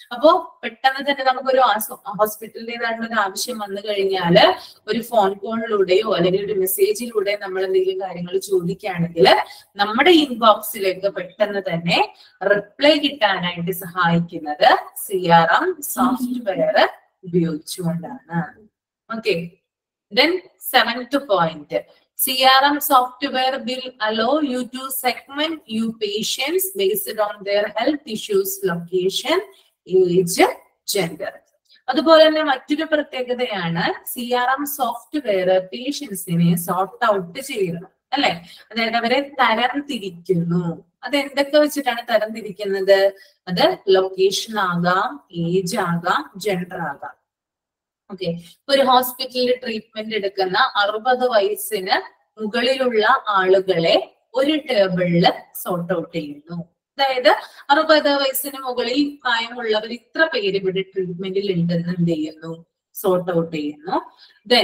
അപ്പോ പെട്ടെന്ന് തന്നെ നമുക്കൊരു ഹോസ്പിറ്റലിൻ്റെതായിട്ടുള്ള ഒരു ആവശ്യം വന്നു കഴിഞ്ഞാല് ഒരു ഫോൺ കോളിലൂടെയോ അല്ലെങ്കിൽ ഒരു മെസ്സേജിലൂടെ നമ്മൾ എന്തെങ്കിലും കാര്യങ്ങൾ ചോദിക്കുകയാണെങ്കിൽ നമ്മുടെ ഇൻബോക്സിലേക്ക് പെട്ടെന്ന് തന്നെ റിപ്ലൈ കിട്ടാനായിട്ട് സഹായിക്കുന്നത് സി ആർ എം സോഫ്റ്റ്വെയർ ഉപയോഗിച്ചുകൊണ്ടാണ് okay then seventh point CRM software will allow you to segment you patients based on their health issues, location, age, gender. അതുപോലെ തന്നെ മറ്റൊരു പ്രത്യേകതയാണ് സി ആർ എം സോഫ്റ്റ്വെയർ പേഷ്യൻസിനെ സോർട്ട് ഔട്ട് ചെയ്യുന്നു അല്ലെ അതായത് അവരെ തരം തിരിക്കുന്നു അത് എന്തൊക്കെ വെച്ചിട്ടാണ് തരം തിരിക്കുന്നത് അത് ലൊക്കേഷൻ ആകാം ഏജ് ആകാം ജെൻഡർ ആകാം ഓക്കെ ഒരു ഹോസ്പിറ്റലിൽ ട്രീറ്റ്മെന്റ് എടുക്കുന്ന അറുപത് വയസ്സിന് മുകളിലുള്ള ആളുകളെ ഒരു ടേബിളിൽ സോർട്ട് ഔട്ട് ചെയ്യുന്നു അതായത് അറുപത് വയസ്സിന് മുകളിൽ പ്രായമുള്ളവർ ഇത്ര പേര് ഇവിടെ ട്രീറ്റ്മെന്റിൽ ഉണ്ടെന്ന് എന്ത് ചെയ്യുന്നു സോർട്ട് ഔട്ട് ചെയ്യുന്നു ദെൻ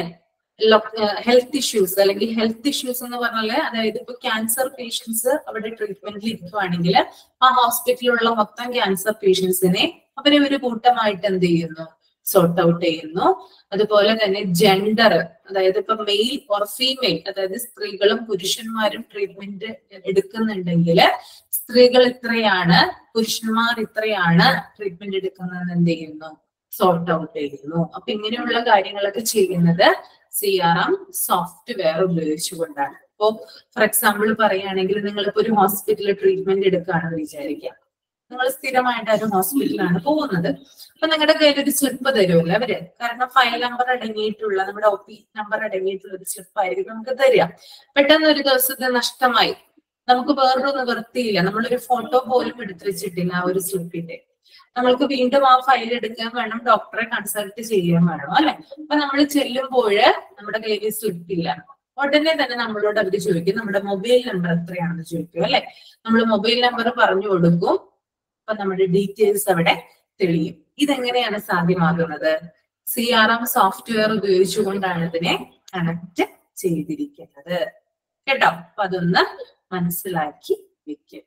ഹെൽത്ത് ഇഷ്യൂസ് അല്ലെങ്കിൽ ഹെൽത്ത് ഇഷ്യൂസ് എന്ന് പറഞ്ഞാല് അതായത് ഇപ്പൊ ക്യാൻസർ പേഷ്യൻസ് അവിടെ ട്രീറ്റ്മെന്റിൽ ഇരിക്കുവാണെങ്കിൽ ആ ഹോസ്പിറ്റലിലുള്ള മൊത്തം ക്യാൻസർ പേഷ്യൻസിനെ അവരെ ഒരു കൂട്ടമായിട്ട് എന്ത് ചെയ്യുന്നു സോർട്ട് ഔട്ട് ചെയ്യുന്നു അതുപോലെ തന്നെ ജെൻഡർ അതായത് ഇപ്പൊ മെയിൽ ഓർ ഫീമെയിൽ അതായത് സ്ത്രീകളും പുരുഷന്മാരും ട്രീറ്റ്മെന്റ് എടുക്കുന്നുണ്ടെങ്കിൽ സ്ത്രീകൾ ഇത്രയാണ് പുരുഷന്മാർ ഇത്രയാണ് ട്രീറ്റ്മെന്റ് എടുക്കുന്നത് എന്ത് ചെയ്യുന്നു സോർട്ട് ഔട്ട് ചെയ്യുന്നു അപ്പൊ ഇങ്ങനെയുള്ള കാര്യങ്ങളൊക്കെ ചെയ്യുന്നത് സി ആർ എം സോഫ്റ്റ്വെയർ ഉപയോഗിച്ചുകൊണ്ടാണ് ഇപ്പോ ഫോർ എക്സാമ്പിൾ പറയുകയാണെങ്കിൽ നിങ്ങളിപ്പോ ഒരു ഹോസ്പിറ്റലിൽ ട്രീറ്റ്മെന്റ് എടുക്കുകയാണെന്ന് വിചാരിക്കാം നിങ്ങൾ സ്ഥിരമായിട്ട് ഒരു ഹോസ്പിറ്റലാണ് പോകുന്നത് അപ്പൊ നിങ്ങളുടെ കയ്യിൽ ഒരു സ്ലിപ്പ് തരുമല്ലോ അവര് കാരണം ഫയൽ നമ്പർ അടങ്ങിയിട്ടുള്ള നമ്മുടെ ഒ പി നമ്പർ അടങ്ങിയിട്ടുള്ള ഒരു സ്ലിപ്പ് ആയിരിക്കും നമുക്ക് തരിക പെട്ടെന്ന് ഒരു ദിവസത്തെ നഷ്ടമായി നമുക്ക് വേറൊരു നിവൃത്തിയില്ല നമ്മളൊരു ഫോട്ടോ പോലും എടുത്തു വെച്ചിട്ടില്ല ആ ഒരു സ്ലിപ്പിന്റെ നമ്മൾക്ക് വീണ്ടും ആ ഫയൽ എടുക്കാൻ വേണം ഡോക്ടറെ കൺസൾട്ട് ചെയ്യാൻ വേണം അല്ലെ അപ്പൊ നമ്മൾ ചെല്ലുമ്പോൾ നമ്മുടെ കയ്യിൽ സ്ലിപ്പ് ഇല്ല ഉടനെ തന്നെ നമ്മളോട് അവർ ചോദിക്കും നമ്മുടെ മൊബൈൽ നമ്പർ എത്രയാണെന്ന് ചോദിക്കും അല്ലെ നമ്മൾ മൊബൈൽ നമ്പർ പറഞ്ഞു കൊടുക്കും അപ്പൊ നമ്മുടെ ഡീറ്റെയിൽസ് അവിടെ തെളിയും ഇതെങ്ങനെയാണ് സാധ്യമാകുന്നത് സി ആർ എം സോഫ്റ്റ്വെയർ ഉപയോഗിച്ചുകൊണ്ടാണ് ഇതിനെ കണക്ട് ചെയ്തിരിക്കുന്നത് കേട്ടോ അപ്പൊ അതൊന്ന് മനസ്സിലാക്കി വെക്കും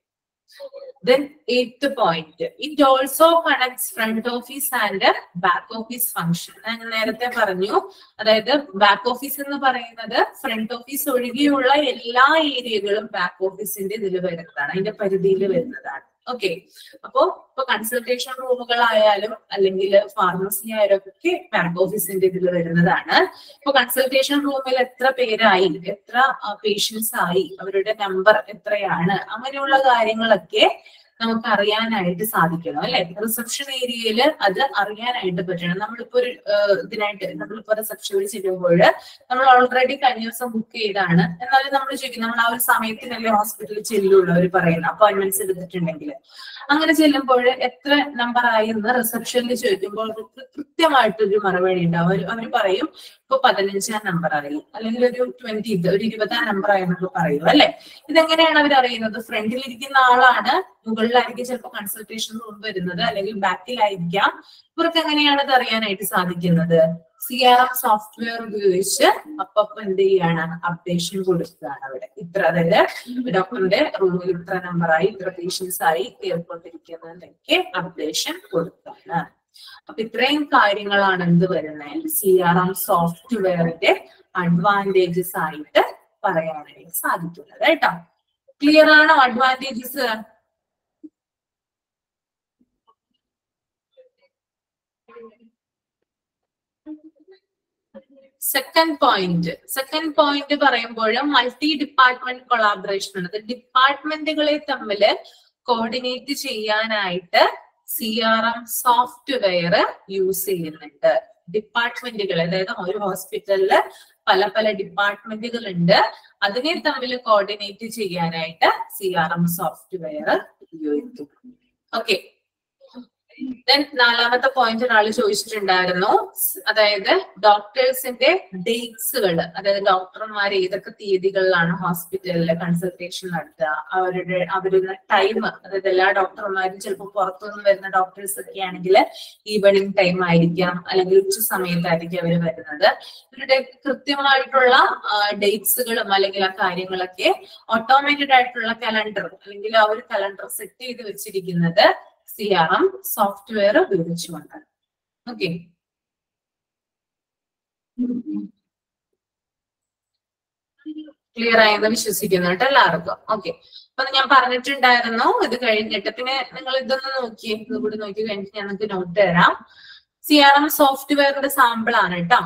Then eighth point, it also connects front office and back office function. ഞാൻ നേരത്തെ പറഞ്ഞു അതായത് ബാക്ക് ഓഫീസ് എന്ന് പറയുന്നത് ഫ്രണ്ട് ഓഫീസ് ഒഴികെയുള്ള എല്ലാ ഏരിയകളും ബാക്ക് ഓഫീസിന്റെ ഇതിൽ വരുന്നതാണ് അതിന്റെ പരിധിയിൽ വരുന്നതാണ് ഓക്കെ അപ്പോ ഇപ്പൊ കൺസൾട്ടേഷൻ റൂമുകളായാലും അല്ലെങ്കിൽ ഫാർമസി ആയാലും ഒക്കെ ബാക്ക് ഓഫീസിന്റെ ഇതിൽ വരുന്നതാണ് ഇപ്പൊ കൺസൾട്ടേഷൻ റൂമിൽ എത്ര പേരായി എത്ര പേഷ്യൻസ് ആയി അവരുടെ നമ്പർ എത്രയാണ് അങ്ങനെയുള്ള കാര്യങ്ങളൊക്കെ നമുക്ക് അറിയാനായിട്ട് സാധിക്കണം അല്ലെ റിസപ്ഷൻ ഏരിയയിൽ അത് അറിയാനായിട്ട് പറ്റണം നമ്മളിപ്പോ ഒരു ഏഹ്, ഇതിനായിട്ട് നമ്മളിപ്പോ റിസപ്ഷനിൽ ചെല്ലുമ്പോൾ നമ്മൾ ഓൾറെഡി കഴിഞ്ഞ ദിവസം ബുക്ക് ചെയ്താണ് എന്നാലും നമ്മൾ ചോദിക്കും നമ്മൾ ആ ഒരു സമയത്തിനല്ലേ ഹോസ്പിറ്റലിൽ ചെല്ലുള്ളൂ അവർ പറയുന്നത് അപ്പോയിന്റ്മെന്റ്സ് എടുത്തിട്ടുണ്ടെങ്കിൽ അങ്ങനെ ചെല്ലുമ്പോൾ എത്ര നമ്പർ ആയി എന്ന് റിസപ്ഷനിൽ ചോദിക്കുമ്പോൾ അവർക്ക് കൃത്യമായിട്ടൊരു മറുപടി ഉണ്ടാവും അവർ അവർ പറയും ഇപ്പൊ പതിനഞ്ചാം നമ്പർ ആയി അല്ലെങ്കിൽ ഒരു ട്വന്റി ഒരു ഇരുപതാം നമ്പർ ആയി എന്നൊക്കെ പറയും അല്ലെ ഇതെങ്ങനെയാണ് അവർ അറിയുന്നത് ഫ്രണ്ടിൽ ഇരിക്കുന്ന ആളാണ് മുകളിലായിരിക്കും ചിലപ്പോൾ കൺസൾട്ടേഷൻ റൂം വരുന്നത് അല്ലെങ്കിൽ ബാക്കിലായിരിക്കാം ഇവർക്ക് എങ്ങനെയാണ് ഇത് അറിയാനായിട്ട് സാധിക്കുന്നത് സി ആർ എം സോഫ്റ്റ്വെയർ ഉപയോഗിച്ച് അപ്പപ്പോ എന്ത് ചെയ്യാണ് അപ്ഡേഷൻ കൊടുക്കുകയാണ് അവിടെ ഇത്ര അതായത് ഡോക്ടറിന്റെ റൂമിൽ ഇത്ര നമ്പർ ആയി ഇത്ര പേഷ്യൻസ് ആയി കയറിക്കൊണ്ടിരിക്കുന്നതിലേക്ക് അപ്ഡേഷൻ കൊടുക്കുകയാണ് അപ്പൊ ഇത്രയും കാര്യങ്ങളാണ് എന്ത് വരുന്നത് സി ആർ എം സോഫ്റ്റ്വെയറിന്റെ അഡ്വാൻറ്റേജസ് ആയിട്ട് പറയാനായിട്ട് സാധിക്കുന്നത് കേട്ടോ ക്ലിയർ ആണോ advantages second point second point പറയുമ്പോൾ മൾട്ടി ഡിപ്പാർട്ട്മെന്റ് കൊളാബറേഷൻ ആണ് അത് ഡിപ്പാർട്ട്മെന്റുകളെ തമ്മിൽ കോർഡിനേറ്റ് ചെയ്യാനായിട്ട് C R M software use ചെയ്യുന്നുണ്ട് ഡിപ്പാർട്ട്മെന്റുകൾ അതായത് ഒരു ഹോസ്പിറ്റലില് പല പല ഡിപ്പാർട്ട്മെന്റുകൾ ഉണ്ട് അതിനെ തമ്മിൽ കോർഡിനേറ്റ് ചെയ്യാനായിട്ട് സി ആർ എം സോഫ്റ്റ്വെയർ ഉപയോഗിക്കും ഓക്കെ ദെൻ നാലാമത്തെ പോയിന്റ് ഒരാൾ ചോദിച്ചിട്ടുണ്ടായിരുന്നു സ് അതായത് ഡോക്ടേഴ്സിന്റെ ഡേറ്റ്സുകൾ അതായത് ഡോക്ടർമാർ ഏതൊക്കെ തീയതികളിലാണ് ഹോസ്പിറ്റലിൽ കൺസൾട്ടേഷൻ നടത്തുക അവരുടെ അവരുടെ ടൈം അതായത് എല്ലാ ഡോക്ടർമാരും ചിലപ്പോൾ പുറത്തുനിന്ന് വരുന്ന ഡോക്ടേഴ്സ് ഒക്കെ ആണെങ്കിൽ ഈവനിങ് ടൈം ആയിരിക്കാം അല്ലെങ്കിൽ ഉച്ച സമയത്തായിരിക്കും അവർ വരുന്നത് ഇവരുടെ കൃത്യമായിട്ടുള്ള ഡേറ്റ്സുകളും അല്ലെങ്കിൽ ആ കാര്യങ്ങളൊക്കെ ഓട്ടോമേറ്റഡ് ആയിട്ടുള്ള കലണ്ടർ അല്ലെങ്കിൽ ആ ഒരു കലണ്ടർ സെറ്റ് ചെയ്ത് വെച്ചിരിക്കുന്നത് സി ആർ എം സോഫ്റ്റ്വെയർ ഉപയോഗിച്ചുകൊണ്ട് ഓക്കെ ക്ലിയർ ആയെന്ന് വിശ്വസിക്കുന്നു കേട്ടോ എല്ലാവർക്കും ഓക്കെ അപ്പൊ ഞാൻ പറഞ്ഞിട്ടുണ്ടായിരുന്നു ഇത് കഴിഞ്ഞിട്ട് പിന്നെ നിങ്ങൾ ഇതൊന്ന് നോക്കി ഇത് കൂടി നോക്കി കഴിഞ്ഞിട്ട് ഞാൻ നിങ്ങൾക്ക് നോട്ട് തരാം സി ആർ എം സോഫ്റ്റ്വെയറിന്റെ സാമ്പിൾ ആണ് കേട്ടോ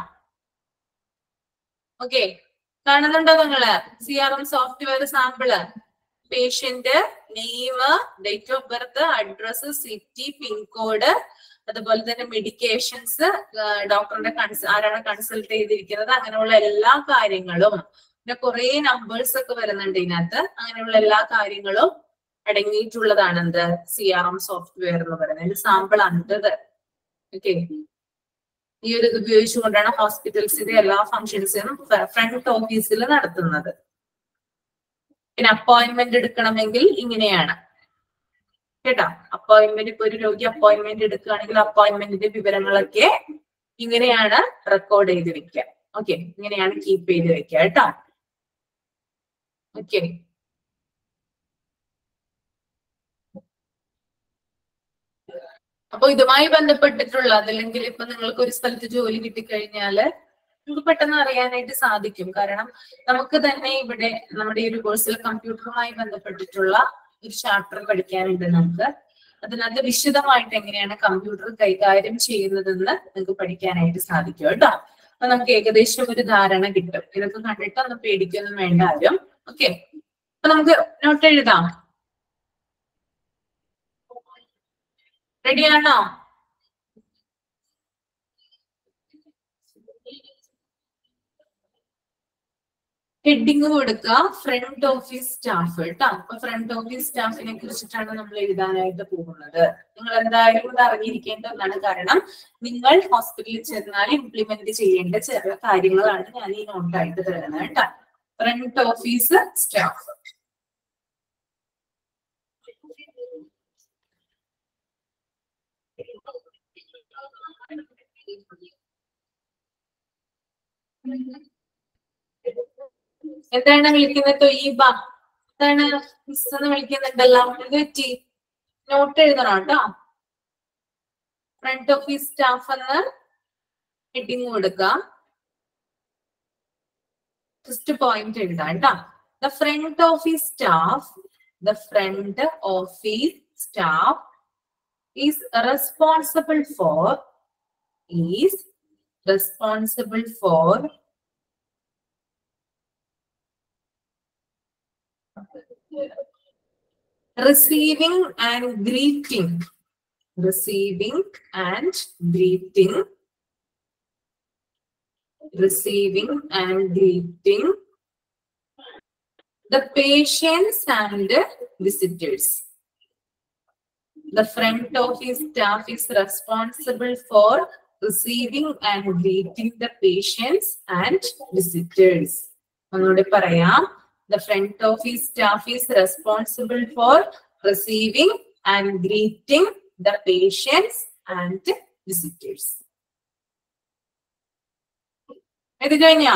ഓക്കെ കാണുന്നുണ്ടോ നിങ്ങള് C R M software sample patient name date of birth address city pin code അതുപോലെ തന്നെ മെഡിക്കേഷൻസ് ഡോക്ടറുടെ കൺസ് ആരാണ് കൺസൾട്ട് ചെയ്തിരിക്കുന്നത് അങ്ങനെയുള്ള എല്ലാ കാര്യങ്ങളും പിന്നെ കുറെ നമ്പേഴ്സ് ഒക്കെ വരുന്നുണ്ട് ഇതിനകത്ത് അങ്ങനെയുള്ള എല്ലാ കാര്യങ്ങളും അടങ്ങിയിട്ടുള്ളതാണ് എന്ത് സി ആർ എം സോഫ്റ്റ്വെയർ എന്ന് പറയുന്നത് ഇതിന്റെ സാമ്പിൾ ആണ് ഓക്കെ ഈ ഒരു ഇത് ഉപയോഗിച്ചുകൊണ്ടാണ് ഹോസ്പിറ്റൽസിന്റെ എല്ലാ ഫംഗ്ഷൻസും ഫ്രണ്ട് ഓഫീസിൽ നടത്തുന്നത് പിന്നെ അപ്പോയിന്റ്മെന്റ് എടുക്കണമെങ്കിൽ ഇങ്ങനെയാണ് കേട്ടോ അപ്പോയിന്റ്മെന്റ് ഇപ്പൊ ഒരു രോഗി അപ്പോയിന്റ്മെന്റ് എടുക്കുകയാണെങ്കിൽ അപ്പോയിന്റ്മെന്റിന്റെ വിവരങ്ങളൊക്കെ ഇങ്ങനെയാണ് റെക്കോർഡ് ചെയ്ത് വെക്കുക ഓക്കെ ഇങ്ങനെയാണ് കീപ്പ് ചെയ്ത് വെക്കുക കേട്ടോ ഓക്കെ അപ്പൊ ഇതുമായി ബന്ധപ്പെട്ടിട്ടുള്ള അതല്ലെങ്കിൽ ഇപ്പൊ നിങ്ങൾക്ക് ഒരു സ്ഥലത്ത് ജോലി കിട്ടിക്കഴിഞ്ഞാല് നമുക്ക് പെട്ടെന്ന് അറിയാനായിട്ട് സാധിക്കും കാരണം നമുക്ക് തന്നെ ഇവിടെ നമ്മുടെ ഈ ഒരു കോഴ്സിൽ കമ്പ്യൂട്ടറുമായി ബന്ധപ്പെട്ടിട്ടുള്ള ഒരു ചാപ്റ്റർ പഠിക്കാനുണ്ട് നമുക്ക് അതിനകത്ത് വിശദമായിട്ട് എങ്ങനെയാണ് കമ്പ്യൂട്ടർ കൈകാര്യം ചെയ്യുന്നതെന്ന് നിങ്ങൾക്ക് പഠിക്കാനായിട്ട് സാധിക്കും കേട്ടോ അപ്പൊ നമുക്ക് ഏകദേശം ഒരു ധാരണ കിട്ടും ഇതൊക്കെ കണ്ടിട്ട് ഒന്ന് പേടിക്കൊന്നും വേണ്ട ആരും ഓക്കെ അപ്പൊ നമുക്ക് നോട്ട് എഴുതാം റെഡിയാണോ ഹെഡിങ് കൊടുക്കുക ഫ്രണ്ട് ഓഫീസ് സ്റ്റാഫ് കേട്ടോ അപ്പൊ ഫ്രണ്ട് ഓഫീസ് സ്റ്റാഫിനെ കുറിച്ചിട്ടാണ് നമ്മൾ എഴുതാനായിട്ട് പോകുന്നത് നിങ്ങൾ എന്തായാലും ഇത് അറിഞ്ഞിരിക്കേണ്ട ഒന്നാണ് കാരണം നിങ്ങൾ ഹോസ്പിറ്റലിൽ ചെന്നാൽ ഇംപ്ലിമെന്റ് ചെയ്യേണ്ട ചെറിയ കാര്യങ്ങളാണ് ഞാൻ ഈ നോട്ടായിട്ട് തരുന്നത് കേട്ടോ ഫ്രണ്ട് ഓഫീസ് സ്റ്റാഫ് എന്താണ് വിളിക്കുന്നത് തൊയ്യബ എന്താണ് മിസ് എന്ന് വിളിക്കുന്നുണ്ടല്ലോ എന്ത് പറ്റി നോട്ട് എഴുതണം കേട്ടോ ഫ്രണ്ട് ഓഫീസ് സ്റ്റാഫ് എന്ന് ഹെഡിങ് കൊടുക്കുക ഫസ്റ്റ് പോയിന്റ് എഴുതാം കേട്ടോ the front office staff the front office staff is responsible for is responsible for receiving and greeting receiving and greeting receiving and greeting the patients and visitors the front office staff is responsible for receiving and greeting the patients and visitors ഒന്നുകൂടി പറയാം The front office staff is responsible for receiving and greeting the patients and visitors. ഇത് കഴിഞ്ഞോ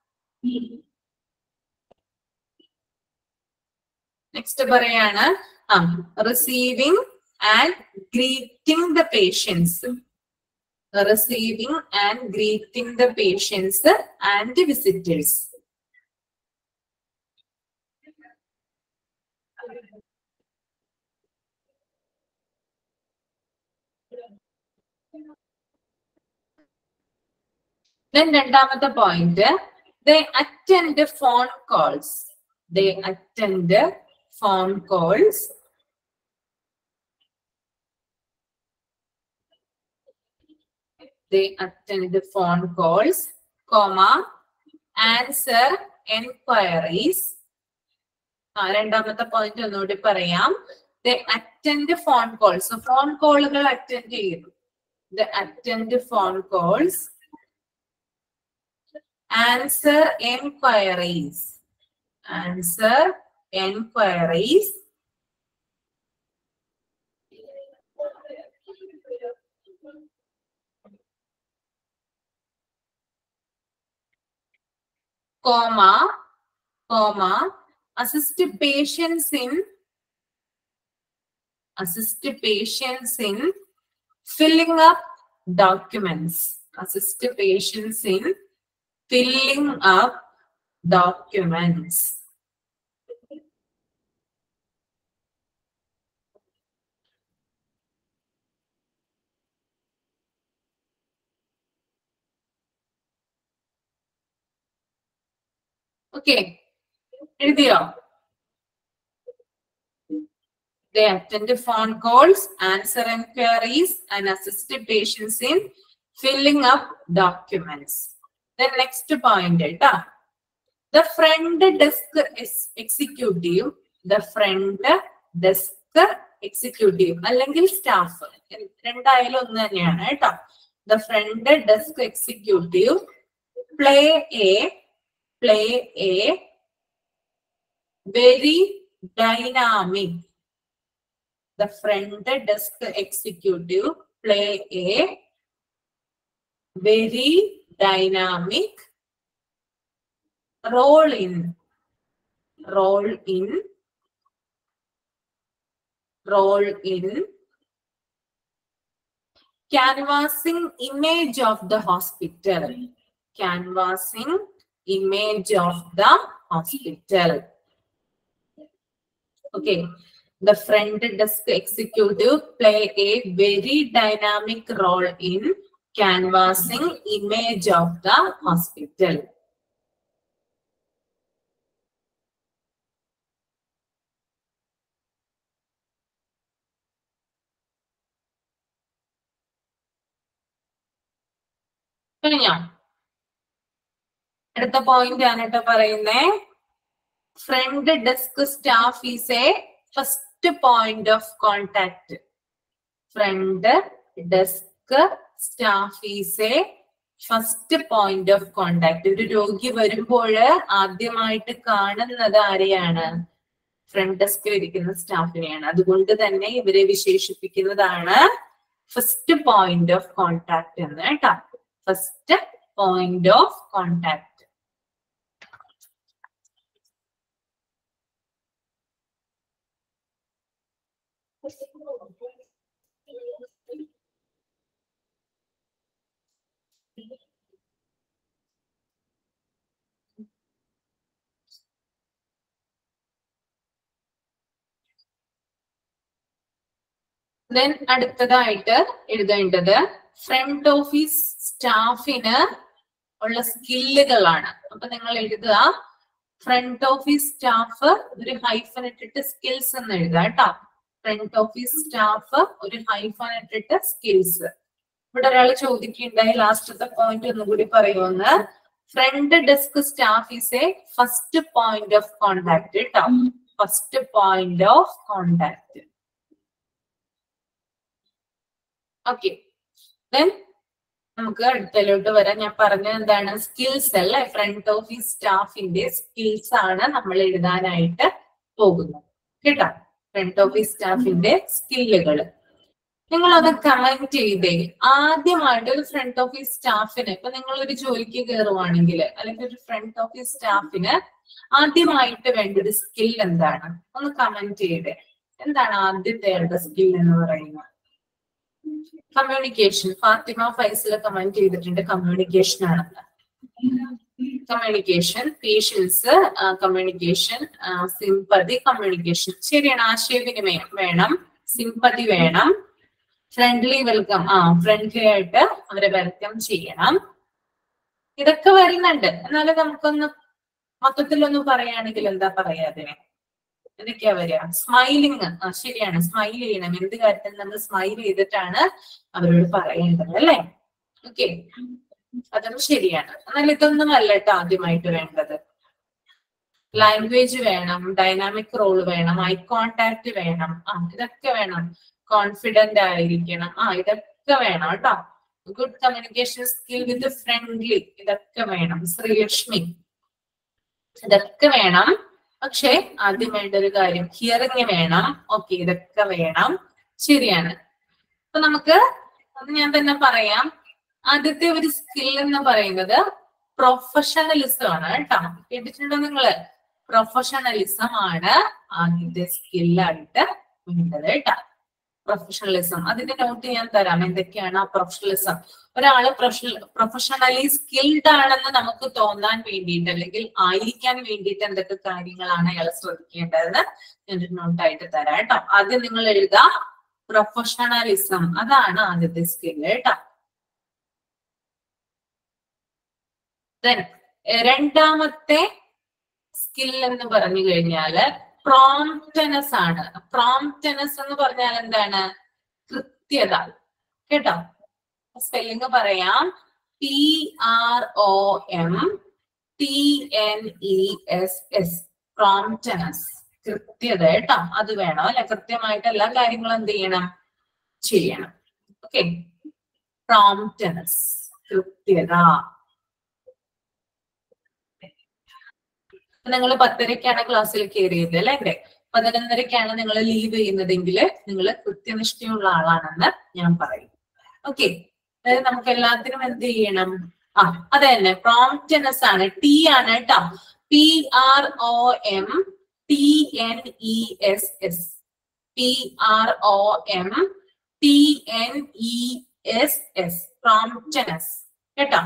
next പറയാണ് ആ receiving and greeting the patients receiving and greeting the patients and visitors Then രണ്ടാമത്തെ point they attend phone calls. They attend phone calls. They attend phone calls, comma, answer enquiries. ആ രണ്ടാമത്തെ point ഒന്നുകൂടി പറയാം they attend phone calls. So phone കോളുകൾ attend ചെയ്യുന്നു they attend phone calls answer enquiries answer enquiries comma comma assist patients in assist patients in filling up documents assist patients in filling up documents okay എഴുതിയോ They attend phone calls, answer inquiries, and assist patients in filling up documents. The next point, ട്ടാ. the front desk is executive, the front desk executive അല്ലെങ്കിൽ staff രണ്ടായാലും ഒന്ന് തന്നെയാണ് കേട്ടോ the front desk executive play a play a very dynamic the front desk executive play a very dynamic role in role in role in canvassing image of the hospital canvassing image of the hospital okay the front desk executive play a very dynamic role in canvassing image of the hospital കഴിഞ്ഞോ അടുത്ത point ആണ് കേട്ടോ പറയുന്നേ front desk staff is a first point of contact front desk staff is a first point of contact ഒരു രോഗി വരുമ്പോൾ ആദ്യമായിട്ട് കാണുന്നത് ആരെയാണ് ഫ്രണ്ട് ഡെസ്കിൽ ഇരിക്കുന്ന സ്റ്റാഫിനെയാണ് അതുകൊണ്ട് തന്നെ ഇവരെ വിശേഷിപ്പിക്കുന്നതാണ് ഫസ്റ്റ് പോയിന്റ് ഓഫ് കോണ്ടാക്ട് എന്ന് കേട്ടോ first point of contact then അടുത്തതായിട്ട് എഴുതേണ്ടത് ഫ്രണ്ട് ഓഫീസ് സ്റ്റാഫിന് ഉള്ള സ്കില്ലുകളാണ് അപ്പൊ നിങ്ങൾ എഴുതുക ഫ്രണ്ട് ഓഫീസ് സ്റ്റാഫ് ഒരു ഹൈഫൻ ഇട്ടിട്ട് സ്കിൽസ് എന്ന് എഴുതുക കേട്ടോ ഫ്രണ്ട് ഓഫീസ് സ്റ്റാഫ് ഒരു ഹൈഫൻ ഇട്ടിട്ട് സ്കിൽസ് ഇവിടെ ഒരാൾ ചോദിക്കുകയുണ്ടായി ലാസ്റ്റത്തെ പോയിന്റ് ഒന്നും കൂടി പറയുമെന്ന് front desk staff is a first point of contact കേട്ടോ first point of contact okay then നമുക്ക് അടുത്തലോട്ട് വരാം ഞാൻ പറഞ്ഞത് എന്താണ് സ്കിൽസ് അല്ലെ ഫ്രണ്ട് ഓഫീസ് സ്റ്റാഫിന്റെ സ്കിൽസ് ആണ് നമ്മൾ എഴുതാനായിട്ട് പോകുന്നത് കേട്ടോ ഫ്രണ്ട് ഓഫീസ് സ്റ്റാഫിന്റെ സ്കില്ലുകൾ നിങ്ങളത് കമന്റ് ചെയ്തേ ആദ്യമായിട്ട് ഒരു ഫ്രണ്ട് ഓഫീസ് സ്റ്റാഫിന് ഇപ്പൊ നിങ്ങൾ ഒരു ജോലിക്ക് കയറുവാണെങ്കിൽ അല്ലെങ്കിൽ ഒരു ഫ്രണ്ട് ഓഫീസ് സ്റ്റാഫിന് ആദ്യമായിട്ട് വേണ്ട ഒരു സ്കിൽ എന്താണ് ഒന്ന് കമന്റ് ചെയ്തേ എന്താണ് ആദ്യത്തെ സ്കിൽ എന്ന് പറയുന്നത് കമ്മ്യൂണിക്കേഷൻ ഫാത്തിമ ഫൈസൽ കമന്റ് ചെയ്തിട്ടുണ്ട് കമ്മ്യൂണിക്കേഷൻ ആണെന്ന് communication patients communication sympathy communication ശരിയാണ് ആശയവിനിമയം വേണം സിമ്പതി വേണം ഫ്രണ്ട്ലി വെൽക്കം ആ ഫ്രണ്ട്ലി ആയിട്ട് അവരെ വെൽക്കം ചെയ്യണം ഇതൊക്കെ വരുന്നുണ്ട് എന്നാലും നമുക്കൊന്ന് മൊത്തത്തിലൊന്ന് പറയുകയാണെങ്കിൽ എന്താ പറയാ അതിനെ എന്തൊക്കെയാ വരിക സ്മൈലിങ് ആ ശരിയാണ് സ്മൈൽ ചെയ്യണം എന്ത് കാര്യത്തിൽ നമ്മൾ സ്മൈൽ ചെയ്തിട്ടാണ് അവരോട് പറയേണ്ടത് അല്ലേ ഓക്കെ അതും ശരിയാണ് എന്നാൽ ഇതൊന്നും അല്ല കേട്ടോ ആദ്യമായിട്ട് വേണ്ടത് ലാംഗ്വേജ് വേണം ഡൈനാമിക് റോൾ വേണം ഐ കോണ്ടാക്ട് വേണം ആ ഇതൊക്കെ വേണം കോൺഫിഡന്റ് ആയിരിക്കണം ആ ഇതൊക്കെ വേണം കേട്ടോ good communication skill with friendly ഇതൊക്കെ വേണം ശ്രീലക്ഷ്മി ഇതൊക്കെ വേണം പക്ഷെ ആദ്യം വേണ്ട ഒരു കാര്യം ഹിയറിംഗ് വേണം ഓക്കെ ഇതൊക്കെ വേണം ശരിയാണ് അപ്പൊ നമുക്ക് അത് ഞാൻ തന്നെ പറയാം ആദ്യത്തെ ഒരു സ്കിൽ എന്ന് പറയുന്നത് പ്രൊഫഷണലിസം ആണ് കേട്ടോ കേട്ടിട്ടുണ്ടോ നിങ്ങള് പ്രൊഫഷണലിസം ആണ് ആദ്യത്തെ സ്കില്ലായിട്ട് വേണ്ടത് കേട്ടോ പ്രൊഫഷണലിസം അതിന്റെ നോട്ട് ഞാൻ തരാം എന്തൊക്കെയാണ് ആ പ്രൊഫഷണലിസം ഒരാള് പ്രൊഫഷണലി സ്കിൽഡ് ആണെന്ന് നമുക്ക് തോന്നാൻ വേണ്ടിയിട്ട് അല്ലെങ്കിൽ ആയിരിക്കാൻ വേണ്ടിയിട്ട് എന്തൊക്കെ കാര്യങ്ങളാണ് അയാൾ ശ്രദ്ധിക്കേണ്ടതെന്ന് ഞാൻ നോട്ടായിട്ട് തരാം കേട്ടോ ആദ്യം നിങ്ങൾ എഴുതുക പ്രൊഫഷണലിസം അതാണ് ആദ്യത്തെ സ്കിൽ കേട്ടോ Then, രണ്ടാമത്തെ സ്കിൽ എന്ന് പറഞ്ഞു കഴിഞ്ഞാല് പ്രോംപ്റ്റനസ് ആണ് പ്രോംപ്റ്റനസ് എന്ന് പറഞ്ഞാൽ എന്താണ് കൃത്യത കേട്ടോ സ്പെല്ലിംഗ് പറയാം P R O M T N E S S promptness കൃത്യത കേട്ടോ അത് വേണം അല്ലെ കൃത്യമായിട്ട് എല്ലാ കാര്യങ്ങളും എന്ത് ചെയ്യണം ചെയ്യണം ഓക്കെ പ്രോംപ്റ്റനസ് കൃത്യത നിങ്ങൾ പത്തരക്കാണ് ക്ലാസ്സിൽ കയറിയത് അല്ലെ എന്റെ പതിനൊന്നരക്കാണ് നിങ്ങൾ ലീവ് ചെയ്യുന്നതെങ്കിൽ നിങ്ങൾ കൃത്യനിഷ്ഠയുള്ള ആളാണെന്ന് ഞാൻ പറയും ഓക്കെ അതായത് നമുക്ക് എല്ലാത്തിനും എന്ത് ചെയ്യണം ആ അത് തന്നെ പ്രോംപ്റ്റനസ് ആണ് ടി ആണ് കേട്ടോ P R O M T N E S S P R O M T N E S S promptness കേട്ടോ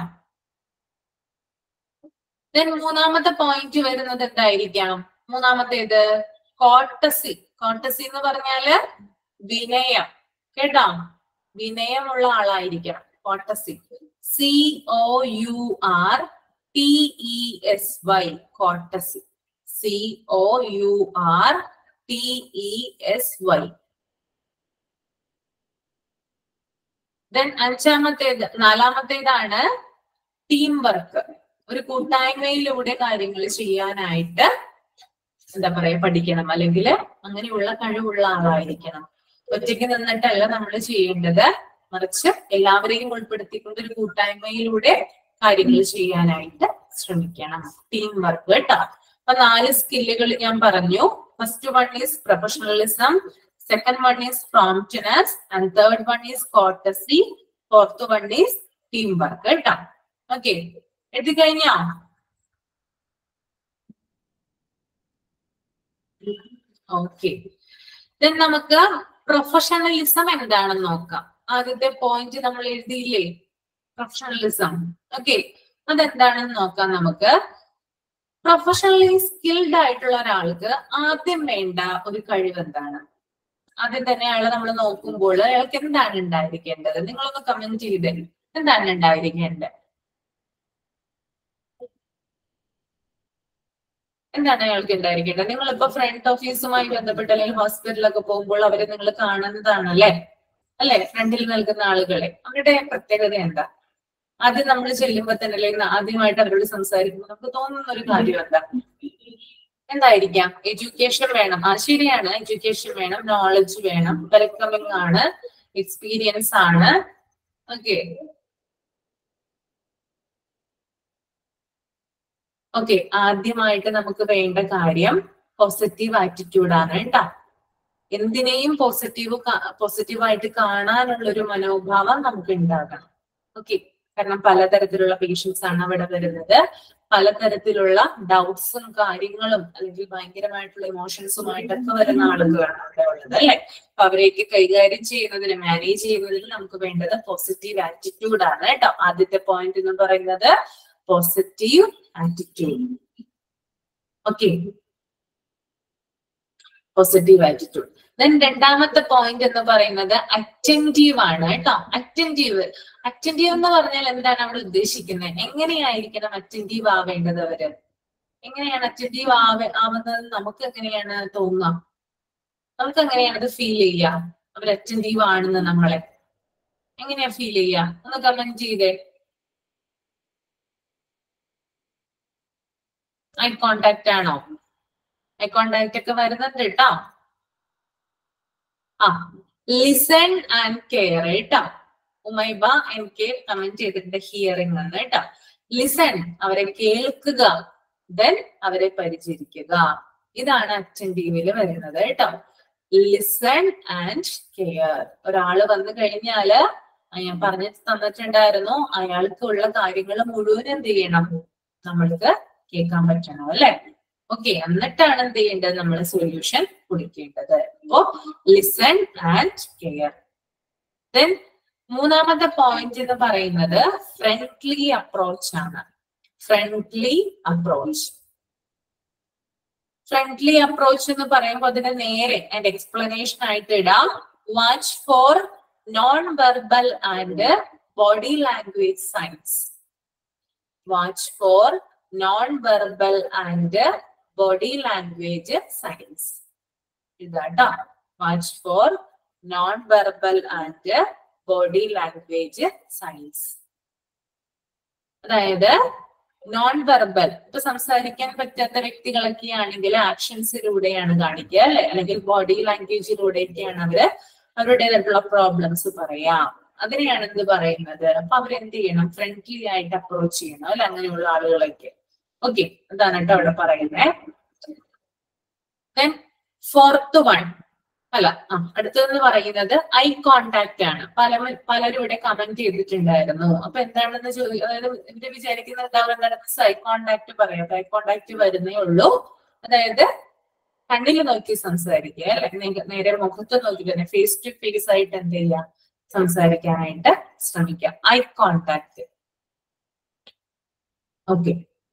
ദെൻ മൂന്നാമത്തെ പോയിന്റ് വരുന്നത് എന്തായിരിക്കാം മൂന്നാമത്തേത് കോട്ടസി കോട്ടസി എന്ന് പറഞ്ഞാല് വിനയം കേട്ടോ വിനയമുള്ള ആളായിരിക്കണം courtesy C O U R T E S Y courtesy C O U R T E S Y then അഞ്ചാമത്തേത് നാലാമത്തേതാണ് ടീം വർക്ക് ഒരു കൂട്ടായ്മയിലൂടെ കാര്യങ്ങൾ ചെയ്യാനായിട്ട് എന്താ പറയാ പഠിക്കണം അല്ലെങ്കിൽ അങ്ങനെയുള്ള കഴിവുള്ള ആളായിരിക്കണം ഒറ്റയ്ക്ക് നിന്നിട്ടല്ല നമ്മൾ ചെയ്യേണ്ടത് മറിച്ച് എല്ലാവരെയും ഉൾപ്പെടുത്തിക്കൊണ്ട് ഒരു കൂട്ടായ്മയിലൂടെ കാര്യങ്ങൾ ചെയ്യാനായിട്ട് ശ്രമിക്കണം ടീം വർക്ക് കേട്ടോ അപ്പൊ നാല് സ്കില്ലുകൾ ഞാൻ പറഞ്ഞു first one is professionalism second one is promptness and third one is courtesy fourth one is team work കേട്ടോ ഓക്കെ എഴുതി കഴിഞ്ഞോ ഓക്കെ ദെൻ നമുക്ക് പ്രൊഫഷണലിസം എന്താണെന്ന് നോക്കാം ആദ്യത്തെ പോയിന്റ് നമ്മൾ എഴുതിയില്ലേ പ്രൊഫഷണലിസം ഓക്കെ അതെന്താണെന്ന് നോക്കാം നമുക്ക് പ്രൊഫഷണലി സ്കിൽഡ് ആയിട്ടുള്ള ഒരാൾക്ക് ആദ്യം വേണ്ട ഒരു കഴിവ് എന്താണ് ആദ്യം തന്നെ അയാളെ നമ്മൾ നോക്കുമ്പോൾ അയാൾക്ക് എന്താണ് ഉണ്ടായിരിക്കേണ്ടത് നിങ്ങളൊന്ന് കമന്റ് ചെയ്തേ എന്താണ് ഉണ്ടായിരിക്കേണ്ടത് എന്താണ് അയാൾക്ക് ഉണ്ടായിരിക്കേണ്ടത് നിങ്ങളിപ്പോ ഫ്രണ്ട് ഓഫീസുമായി ബന്ധപ്പെട്ട് അല്ലെങ്കിൽ ഹോസ്പിറ്റലിലൊക്കെ പോകുമ്പോൾ അവരെ നിങ്ങൾ കാണുന്നതാണ് അല്ലെ അല്ലെ ഫ്രണ്ടിൽ നിൽക്കുന്ന ആളുകളെ അവരുടെ പ്രത്യേകത എന്താ ആദ്യം നമ്മൾ ചെല്ലുമ്പോ തന്നെ അല്ലെങ്കിൽ ആദ്യമായിട്ട് അവരോട് സംസാരിക്കുമ്പോൾ നമുക്ക് തോന്നുന്ന ഒരു കാര്യം എന്താ എന്തായിരിക്കാം എഡ്യൂക്കേഷൻ വേണം ആ ശരിയാണ് എഡ്യൂക്കേഷൻ വേണം നോളജ് വേണം വെൽക്കമിങ് ആണ് എക്സ്പീരിയൻസ് ആണ് ഓക്കെ ഓക്കെ ആദ്യമായിട്ട് നമുക്ക് വേണ്ട കാര്യം പോസിറ്റീവ് ആറ്റിറ്റ്യൂഡ് ആണ് കേട്ടോ എന്തിനേയും പോസിറ്റീവ് പോസിറ്റീവായിട്ട് കാണാനുള്ള ഒരു മനോഭാവം നമുക്ക് ഉണ്ടാകണം ഓക്കെ കാരണം പലതരത്തിലുള്ള പേഷ്യൻസ് ആണ് അവിടെ വരുന്നത് പലതരത്തിലുള്ള ഡൗട്ട്സും കാര്യങ്ങളും അല്ലെങ്കിൽ ഭയങ്കരമായിട്ടുള്ള ഇമോഷൻസുമായിട്ടൊക്കെ വരുന്ന ആളുകളാണ് അവിടെ ഉള്ളത് അല്ലെ അപ്പൊ അവരെയൊക്കെ കൈകാര്യം ചെയ്യുന്നതിന് മാനേജ് ചെയ്യുന്നതിന് നമുക്ക് വേണ്ടത് പോസിറ്റീവ് ആറ്റിറ്റ്യൂഡ് ആണ് കേട്ടോ ആദ്യത്തെ പോയിന്റ് എന്ന് പറയുന്നത് positive attitude okay positive attitude then രണ്ടാമത്തെ പോയിന്റ് എന്ന് പറയുന്നത് അറ്റൻറ്റീവ് ആണ് കേട്ടോ അറ്റൻറ്റീവ് അറ്റൻറ്റീവ് എന്ന് പറഞ്ഞാൽ എന്താണ് അവിടെ ഉദ്ദേശിക്കുന്നത് എങ്ങനെയായിരിക്കണം അറ്റൻറ്റീവ് ആവേണ്ടത് അവര് എങ്ങനെയാണ് അറ്റൻറ്റീവ് ആവ ആവുന്നത് നമുക്ക് എങ്ങനെയാണ് തോന്നുക നമുക്ക് എങ്ങനെയാണ് അത് ഫീൽ ചെയ്യുക അവർ അറ്റൻറ്റീവ് ആണെന്ന് നമ്മളെ എങ്ങനെയാ ഫീൽ ചെയ്യുക ഒന്ന് കമന്റ് ചെയ്തേ ഐ കോണ്ടാക്ട് ആണോ ഐ കോണ്ടാക്ട് ഒക്കെ വരുന്നുണ്ട് കേട്ടോ ആ ലിസൺ ആൻഡ് കെയർ കേട്ടോ ഉമൈബ എനിക്ക് കമന്റ് ചെയ്തിട്ടുണ്ട് ഹിയറിംഗ് എന്ന് കേട്ടോ ലിസൺ അവരെ കേൾക്കുക ദെൻ അവരെ പരിചരിക്കുക ഇതാണ് അറ്റൻറ്റീവില് വരുന്നത് കേട്ടോ ലിസൺ ആൻഡ് കെയർ ഒരാള് വന്നു കഴിഞ്ഞാല് ഞാൻ പറഞ്ഞു തന്നിട്ടുണ്ടായിരുന്നു അയാൾക്ക് ഉള്ള കാര്യങ്ങൾ മുഴുവൻ എന്ത് ചെയ്യണം നമ്മൾക്ക് കേൾക്കാൻ പറ്റണം അല്ലെ ഓക്കെ എന്നിട്ടാണ് എന്ത് ചെയ്യേണ്ടത് നമ്മൾ സൊല്യൂഷൻ കൊടുക്കേണ്ടത് അപ്പോ ലിസൺ ആൻഡ് കെയർ ദെൻ മൂന്നാമത്തെ പോയിന്റ് എന്ന് പറയുന്നത് ഫ്രണ്ട്ലി അപ്രോച്ച് ആണ് ഫ്രണ്ട്ലി അപ്രോച്ച് ഫ്രണ്ട്ലി അപ്രോച്ച് എന്ന് പറയുമ്പോൾ അതിന് നേരെ അതിന്റെ എക്സ്പ്ലനേഷൻ ആയിട്ട് ഇടാം watch for non verbal and body language science watch for non verbal and body language science ഇതാട്ടോ watch for non verbal and body language science അതായത് നോൺ വെർബൽ ഇപ്പൊ സംസാരിക്കാൻ പറ്റാത്ത വ്യക്തികളൊക്കെ ആണെങ്കിൽ ആക്ഷൻസിലൂടെയാണ് കാണിക്കുക അല്ലെ അല്ലെങ്കിൽ ബോഡി ലാംഗ്വേജിലൂടെയൊക്കെയാണ് അവര് അവരുടേതായിട്ടുള്ള പ്രോബ്ലംസ് പറയാം അതിനെയാണ് എന്ത് പറയുന്നത് അപ്പൊ അവരെന്ത് ചെയ്യണം ഫ്രണ്ട്ലി ആയിട്ട് അപ്രോച്ച് ചെയ്യണം അല്ലെ അങ്ങനെയുള്ള ആളുകളൊക്കെ ഓക്കെ അതാണ് കേട്ടോ അവിടെ പറയുന്നത് ഫോർത്ത് വൺ അല്ല ആ അടുത്തതെന്ന് പറയുന്നത് ഐ കോണ്ടാക്ട് ആണ് പല പലരും ഇവിടെ കമന്റ് ചെയ്തിട്ടുണ്ടായിരുന്നു അപ്പൊ എന്താണെന്ന് ചോദി അതായത് ഇവര് വിചാരിക്കുന്നത് എന്താവും എന്താണെന്ന് ഐ കോണ്ടാക്ട് പറയാം ഐ കോണ്ടാക്ട് വരുന്നേ ഉള്ളൂ അതായത് കണ്ണിൽ നോക്കി സംസാരിക്കുക അല്ലെ നേ- നേരെ മുഖത്ത് നോക്കി തന്നെ ഫേസ് ടു ഫേസ് ആയിട്ട് എന്ത് ചെയ്യുക സംസാരിക്കാനായിട്ട് ശ്രമിക്കുക ഐ കോണ്ടാക്ട് ഓക്കെ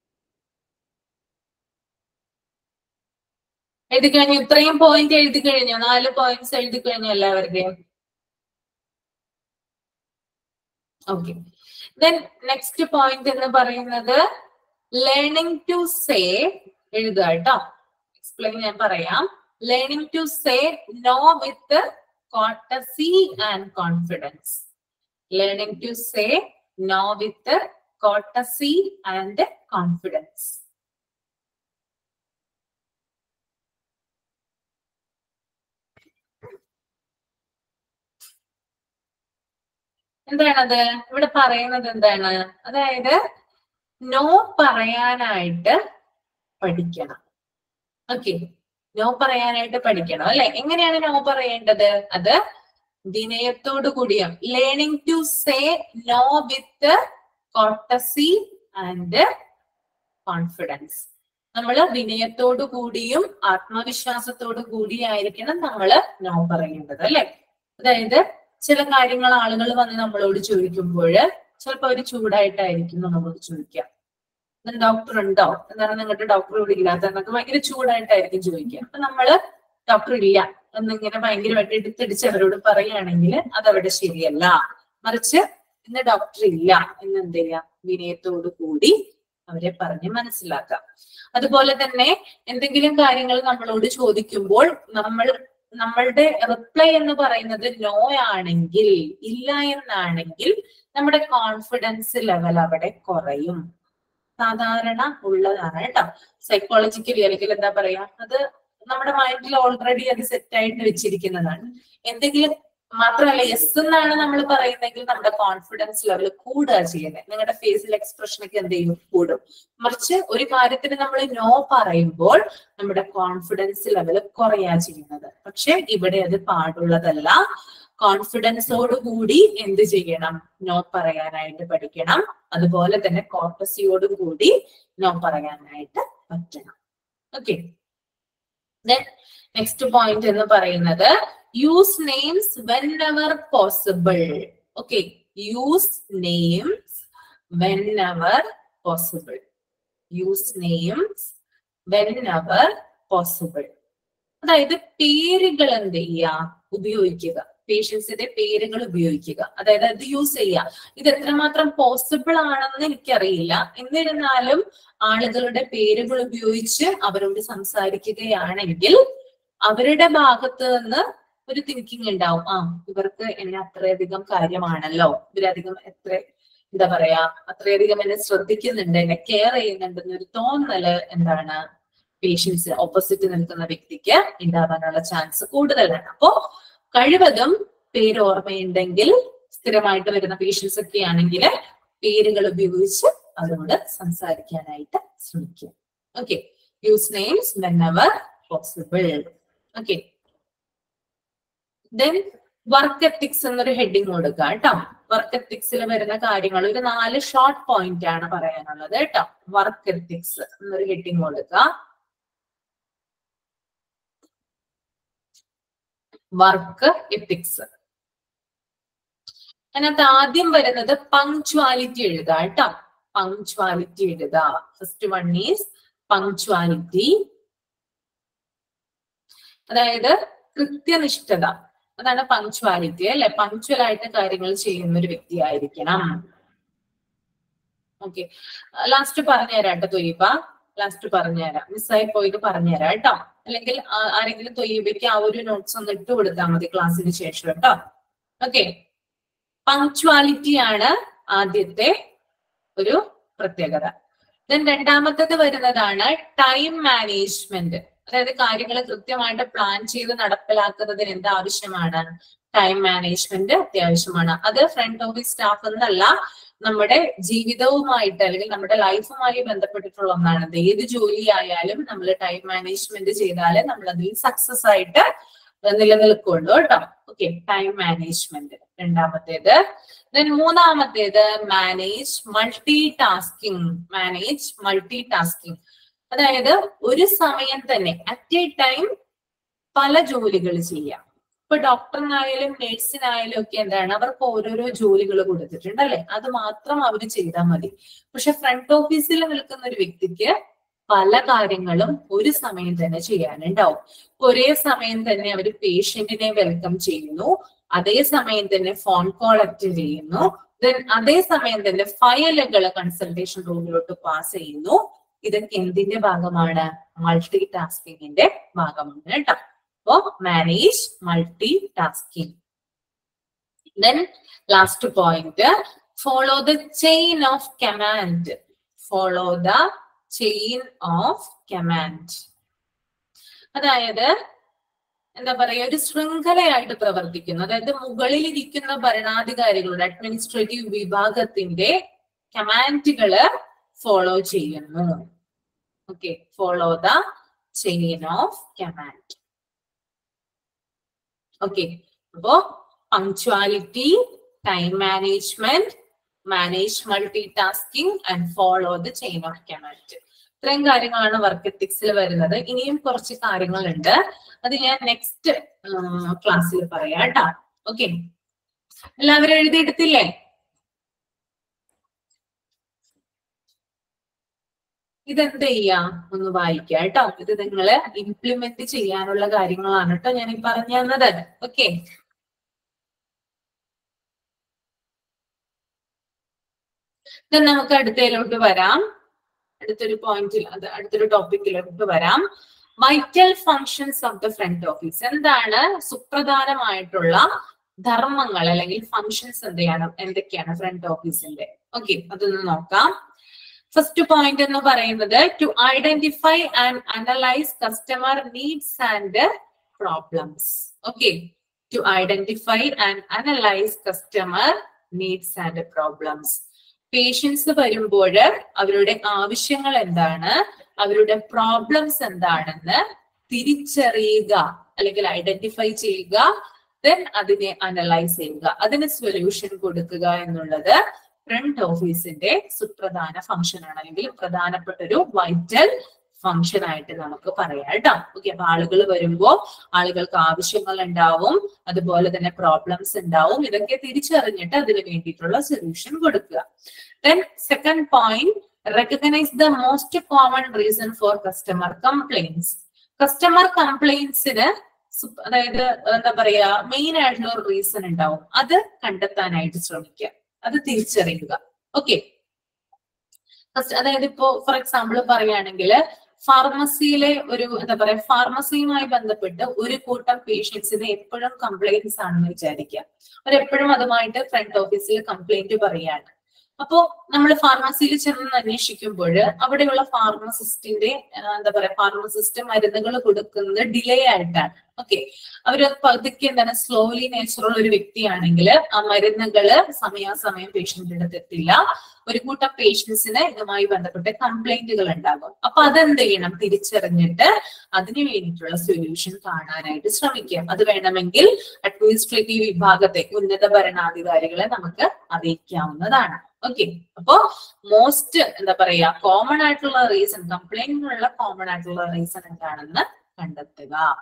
എഴുതി കഴിഞ്ഞു ഇത്രയും പോയിന്റ് എഴുതി കഴിഞ്ഞു നാല് പോയിന്റ്സ് എഴുതി കഴിഞ്ഞു എല്ലാവരുടെയും ഓക്കെ ദെൻ നെക്സ്റ്റ് പോയിന്റ് എന്ന് പറയുന്നത് ലേണിംഗ് ടു സേ എഴുതുക കേട്ടോ എക്സ്പ്ലെയിൻ ഞാൻ പറയാം learning to say no with courtesy and confidence learning to say no with courtesy and confidence എന്താണത് ഇവിടെ പറയുന്നത് എന്താണ് അതായത് നോ പറയാനായിട്ട് പഠിക്കണം ഓക്കെ നോ പറയാനായിട്ട് പഠിക്കണം അല്ലെ എങ്ങനെയാണ് നോ പറയേണ്ടത് അത് വിനയത്തോടു കൂടിയും learning to say no with courtesy and confidence നമ്മൾ വിനയത്തോടു കൂടിയും ആത്മവിശ്വാസത്തോടു കൂടിയായിരിക്കണം നമ്മൾ നോ പറയേണ്ടത് അല്ലെ അതായത് ചില കാര്യങ്ങൾ ആളുകൾ വന്ന് നമ്മളോട് ചോദിക്കുമ്പോൾ ചിലപ്പോൾ അവർ ചൂടായിട്ടായിരിക്കും നമ്മളോട് ചോദിക്കുക "ഇന്ന് ഡോക്ടർ ഉണ്ടോ എന്താണ് നിങ്ങളുടെ ഡോക്ടർ ഇവിടെ ഇല്ലാത്ത എന്നൊക്കെ ഭയങ്കര ചൂടായിട്ടായിരിക്കും ചോദിക്കുക അപ്പൊ നമ്മള് ഡോക്ടർ ഇല്ല എന്നിങ്ങനെ ഭയങ്കരമായിട്ട് എടുത്തിടിച്ച് അവരോട് പറയുകയാണെങ്കിൽ അതവിടെ ശരിയല്ല മറിച്ച് ഇന്ന് ഡോക്ടർ ഇല്ല എന്ന് എന്ത് ചെയ്യാം വിനയത്തോടു കൂടി അവരെ പറഞ്ഞ് മനസ്സിലാക്കാം അതുപോലെ തന്നെ എന്തെങ്കിലും കാര്യങ്ങൾ നമ്മളോട് ചോദിക്കുമ്പോൾ നമ്മൾ നമ്മളുടെ റിപ്ലൈ എന്ന് പറയുന്നത് നോ ആണെങ്കിൽ ഇല്ല എന്നാണെങ്കിൽ നമ്മുടെ കോൺഫിഡൻസ് ലെവൽ അവിടെ കുറയും സാധാരണ ഉള്ളതാണ് കേട്ടോ സൈക്കോളജിക്കലി അല്ലെങ്കിൽ എന്താ പറയാ അത് നമ്മുടെ മൈൻഡിൽ ഓൾറെഡി അത് സെറ്റ് ആയിട്ട് വെച്ചിരിക്കുന്നതാണ് എന്തെങ്കിലും മാത്രമല്ല യെസ് എന്നാണ് നമ്മൾ പറയുന്നതെങ്കിൽ നമ്മുടെ കോൺഫിഡൻസ് ലെവൽ കൂടുക ചെയ്യുന്നത് നിങ്ങളുടെ ഫേസിൽ എക്സ്പ്രഷൻ ഒക്കെ എന്ത് ചെയ്യും കൂടും മറിച്ച് ഒരു കാര്യത്തിന് നമ്മൾ നോ പറയുമ്പോൾ നമ്മുടെ കോൺഫിഡൻസ് ലെവൽ കുറയാ ചെയ്യുന്നത് പക്ഷെ ഇവിടെ അത് പാടുള്ളതല്ല കോൺഫിഡൻസോട് കൂടി എന്ത് ചെയ്യണം നോ പറയാനായിട്ട് പഠിക്കണം അതുപോലെ തന്നെ കോർട്ടസിയോട് കൂടി നോ പറയാനായിട്ട് പറ്റണം ഓക്കെ നെക്സ്റ്റ് പോയിന്റ് എന്ന് പറയുന്നത് use names whenever possible okay use names whenever possible use names whenever possible അതായത് പേരുകൾ എന്ത് ചെയ്യുക ഉപയോഗിക്കുക പേഷ്യൻസിന്റെ പേരുകൾ ഉപയോഗിക്കുക അതായത് അത് യൂസ് ചെയ്യുക ഇത് എത്രമാത്രം പോസിബിൾ ആണെന്ന് എനിക്കറിയില്ല എന്നിരുന്നാലും ആളുകളുടെ പേരുകൾ ഉപയോഗിച്ച് അവരോട് സംസാരിക്കുകയാണെങ്കിൽ അവരുടെ ഭാഗത്ത് നിന്ന് ഒരു തിങ്കിങ് ഉണ്ടാവും ആ ഇവർക്ക് എന്നെ അത്രയധികം കാര്യമാണല്ലോ ഇവരധികം എത്ര എന്താ പറയാ അത്രയധികം എന്നെ ശ്രദ്ധിക്കുന്നുണ്ട് എന്നെ കെയർ ചെയ്യുന്നുണ്ട് എന്നൊരു തോന്നല് എന്താണ് പേഷ്യൻസ് ഓപ്പോസിറ്റ് നിൽക്കുന്ന വ്യക്തിക്ക് ഉണ്ടാവാനുള്ള ചാൻസ് കൂടുതലാണ് അപ്പോ കഴിവതും പേര് ഓർമ്മയുണ്ടെങ്കിൽ സ്ഥിരമായിട്ട് വരുന്ന പേഷ്യൻസ് ഒക്കെ ആണെങ്കിൽ പേരുകൾ ഉപയോഗിച്ച് അവരോട് സംസാരിക്കാനായിട്ട് ശ്രമിക്കുക okay use names whenever possible okay then work ethics എന്നൊരു ഹെഡിങ് കൊടുക്കുക കേട്ടോ വർക്ക് എത്തിക്സിൽ വരുന്ന കാര്യങ്ങൾ ഒരു നാല് ഷോർട്ട് പോയിന്റ് ആണ് പറയാനുള്ളത് കേട്ടോ വർക്ക് എത്തിക്സ് എന്നൊരു ഹെഡിങ് കൊടുക്കുക വർക്ക് എത്തിക്സ് അതിനകത്ത് ആദ്യം വരുന്നത് പങ്ക്ച്വാലിറ്റി എഴുതുക കേട്ടോ പങ്ക്ച്വാലിറ്റി എഴുതുക ഫസ്റ്റ് വൺ ഈസ് പങ്ക്ച്വാലിറ്റി അതായത് കൃത്യനിഷ്ഠത അതാണ് പങ്ക്ച്വാലിറ്റി അല്ലെ പങ്ക്ച്വൽ ആയിട്ട് കാര്യങ്ങൾ ചെയ്യുന്ന ഒരു വ്യക്തിയായിരിക്കണം ഓക്കെ ലാസ്റ്റ് പറഞ്ഞുതരാം കേട്ടോ തൊയ്യബ ലാസ്റ്റ് പറഞ്ഞുതരാം മിസ്സായി പോയിട്ട് പറഞ്ഞുതരാം കേട്ടോ അല്ലെങ്കിൽ ആ- ആരെങ്കിലും തൊയ്യബയ്ക്ക് ആ ഒരു നോട്ട്സ് ഒന്ന് ഇട്ട് കൊടുത്താൽ മതി ക്ലാസ്സിന് ശേഷം കേട്ടോ ഓക്കെ പങ്ക്ച്വാലിറ്റി ആണ് ആദ്യത്തെ ഒരു പ്രത്യേകത ദെൻ രണ്ടാമത്തത് വരുന്നതാണ് ടൈം മാനേജ്മെന്റ് അതായത് കാര്യങ്ങൾ കൃത്യമായിട്ട് പ്ലാൻ ചെയ്ത് നടപ്പിലാക്കുന്നതിന് എന്ത് ആവശ്യമാണ് ടൈം മാനേജ്മെന്റ് അത്യാവശ്യമാണ് അത് ഫ്രണ്ട് ഓഫീസ് സ്റ്റാഫ് എന്നല്ല നമ്മുടെ ജീവിതവുമായിട്ട് അല്ലെങ്കിൽ നമ്മുടെ ലൈഫുമായി ബന്ധപ്പെട്ടിട്ടുള്ള ഒന്നാണ് അത് ഏത് ജോലി ആയാലും നമ്മൾ ടൈം മാനേജ്മെന്റ് ചെയ്താൽ നമ്മൾ അതിൽ സക്സസ് ആയിട്ട് നിലനിൽക്കുള്ളൂ കേട്ടോ ഓക്കെ ടൈം മാനേജ്മെന്റ് രണ്ടാമത്തേത് ദെൻ മൂന്നാമത്തേത് manage multitasking manage multitasking അതായത് ഒരു സമയം തന്നെ അറ്റ് എ ടൈം പല ജോലികൾ ചെയ്യാം ഇപ്പൊ ഡോക്ടറിനായാലും നേഴ്സിനായാലും ഒക്കെ എന്താണ് അവർക്ക് ഓരോരോ ജോലികൾ കൊടുത്തിട്ടുണ്ട് അല്ലെ അത് മാത്രം അവർ ചെയ്താൽ മതി പക്ഷെ ഫ്രണ്ട് ഓഫീസിൽ നിൽക്കുന്ന ഒരു വ്യക്തിക്ക് പല കാര്യങ്ങളും ഒരു സമയം തന്നെ ചെയ്യാനുണ്ടാവും ഒരേ സമയം തന്നെ അവർ പേഷ്യന്റിനെ വെൽക്കം ചെയ്യുന്നു അതേ സമയം തന്നെ ഫോൺ കോൾ അറ്റൻഡ് ചെയ്യുന്നു ദെൻ അതേ സമയം തന്നെ ഫയലുകൾ കൺസൾട്ടേഷൻ റൂമിലോട്ട് പാസ് ചെയ്യുന്നു ഇതൊക്കെ എന്തിന്റെ ഭാഗമാണ് മൾട്ടി ടാസ്കിങ്ങിന്റെ ഭാഗമാണ് കേട്ടോ അപ്പോ manage multitasking then last point follow the chain of command follow the chain of command അതായത് എന്താ പറയാ ഒരു ശൃംഖലയായിട്ട് പ്രവർത്തിക്കുന്നു അതായത് മുകളിൽ ഇരിക്കുന്ന ഭരണാധികാരികളുടെ അഡ്മിനിസ്ട്രേറ്റീവ് വിഭാഗത്തിന്റെ കമാൻഡുകള് ഫോളോ ചെയ്യുന്നു okay follow the chain of command okay അപ്പോ punctuality time management manage multitasking and follow the chain of command ഇത്രയും കാര്യങ്ങളാണ് വർക്ക് എത്തിക്സിൽ വരുന്നത് ഇനിയും കുറച്ച് കാര്യങ്ങളുണ്ട് അത് ഞാൻ നെക്സ്റ്റ് ക്ലാസ്സിൽ പറയാം കേട്ടോ ഓക്കെ എല്ലാവരും എഴുതിയെടുത്തില്ലേ ഇതെന്ത് ചെയ്യാം ഒന്ന് വായിക്കാം കേട്ടോ ഇത് നിങ്ങൾ ഇംപ്ലിമെന്റ് ചെയ്യാനുള്ള കാര്യങ്ങളാണ് കേട്ടോ ഞാൻ ഈ പറഞ്ഞു തന്നത് ഓക്കെ നമുക്ക് അടുത്തതിലോട്ട് വരാം അടുത്തൊരു പോയിന്റിൽ അത് അടുത്തൊരു ടോപ്പിക്കിലോട്ട് വരാം vital functions of the front office എന്താണ് സുപ്രധാനമായിട്ടുള്ള ധർമ്മങ്ങൾ അല്ലെങ്കിൽ ഫങ്ഷൻസ് എന്തെയാണ് എന്തൊക്കെയാണ് ഫ്രണ്ട് ഓഫീസിന്റെ ഓക്കെ അതൊന്ന് നോക്കാം ഫസ്റ്റ് പോയിന്റ് എന്ന് പറയുന്നത് to identify and analyse customer needs and problems okay to identify and analyse customer needs and problems patients വരുമ്പോൾ അവരുടെ ആവശ്യങ്ങൾ എന്താണ് അവരുടെ പ്രോബ്ലംസ് എന്താണെന്ന് തിരിച്ചറിയുക അല്ലെങ്കിൽ ഐഡന്റിഫൈ ചെയ്യുക ദെൻ അതിനെ അനലൈസ് ചെയ്യുക അതിന് സൊല്യൂഷൻ കൊടുക്കുക എന്നുള്ളത് ഫ്രണ്ട് ഓഫീസിന്റെ സുപ്രധാന ഫംഗ്ഷൻ ആണ് അല്ലെങ്കിൽ പ്രധാനപ്പെട്ട ഒരു വൈറ്റൽ ഫംഗ്ഷൻ ആയിട്ട് നമുക്ക് പറയാം കേട്ടോ ഓക്കെ അപ്പൊ ആളുകൾ വരുമ്പോ ആളുകൾക്ക് ആവശ്യങ്ങൾ ഉണ്ടാവും അതുപോലെ തന്നെ പ്രോബ്ലംസ് ഉണ്ടാവും ഇതൊക്കെ തിരിച്ചറിഞ്ഞിട്ട് അതിന് വേണ്ടിയിട്ടുള്ള സൊല്യൂഷൻ കൊടുക്കുക then second point recognise the most common reason for customer complains customer കംപ്ലൈൻസിന് അതായത് എന്താ പറയാ മെയിൻ ആയിട്ടുള്ള ഒരു റീസൺ ഉണ്ടാവും അത് കണ്ടെത്താനായിട്ട് ശ്രമിക്കുക അത് തിരിച്ചറിയുക ഓക്കെ അതായത് ഇപ്പോ ഫോർ എക്സാമ്പിൾ പറയുകയാണെങ്കിൽ ഫാർമസിയിലെ ഒരു എന്താ പറയാ ഫാർമസിയുമായി ബന്ധപ്പെട്ട് ഒരു കൂട്ടം പേഷ്യൻസിന് എപ്പോഴും കംപ്ലൈന്റ്സ് ആണെന്ന് വിചാരിക്കുക അവരെപ്പോഴും അതുമായിട്ട് ഫ്രണ്ട് ഓഫീസിൽ കംപ്ലൈന്റ് പറയാണ് അപ്പോ നമ്മൾ ഫാർമസിയിൽ ചെന്ന് അന്വേഷിക്കുമ്പോൾ അവിടെയുള്ള ഫാർമസിസ്റ്റിന്റെ എന്താ പറയാ ഫാർമസിസ്റ്റ് മരുന്നുകൾ കൊടുക്കുന്നത് ഡിലേ ആയിട്ടാണ് ഓക്കെ അവര് പതുക്കെ എന്താണ് സ്ലോലി നേച്ചറുള്ള ഒരു വ്യക്തിയാണെങ്കിൽ ആ മരുന്നുകള് സമയാസമയം പേഷ്യന്റിന്റെ അടുത്ത് എത്തില്ല ഒരു കൂട്ടം പേഷ്യൻസിന് ഇതുമായി ബന്ധപ്പെട്ട കംപ്ലൈന്റുകൾ ഉണ്ടാകും അപ്പൊ അതെന്ത് ചെയ്യണം തിരിച്ചറിഞ്ഞിട്ട് അതിനു വേണ്ടിയിട്ടുള്ള സൊല്യൂഷൻ കാണാനായിട്ട് ശ്രമിക്കുക അത് വേണമെങ്കിൽ അഡ്മിനിസ്ട്രേറ്റീവ് വിഭാഗത്തെ ഉന്നത ഭരണാധികാരികളെ നമുക്ക് അറിയിക്കാവുന്നതാണ് ഓക്കെ അപ്പോ മോസ്റ്റ് എന്താ പറയാ കോമൺ ആയിട്ടുള്ള റീസൺ കംപ്ലൈന്റിനുള്ള കോമൺ ആയിട്ടുള്ള റീസൺ എന്താണെന്ന് കണ്ടെത്തുക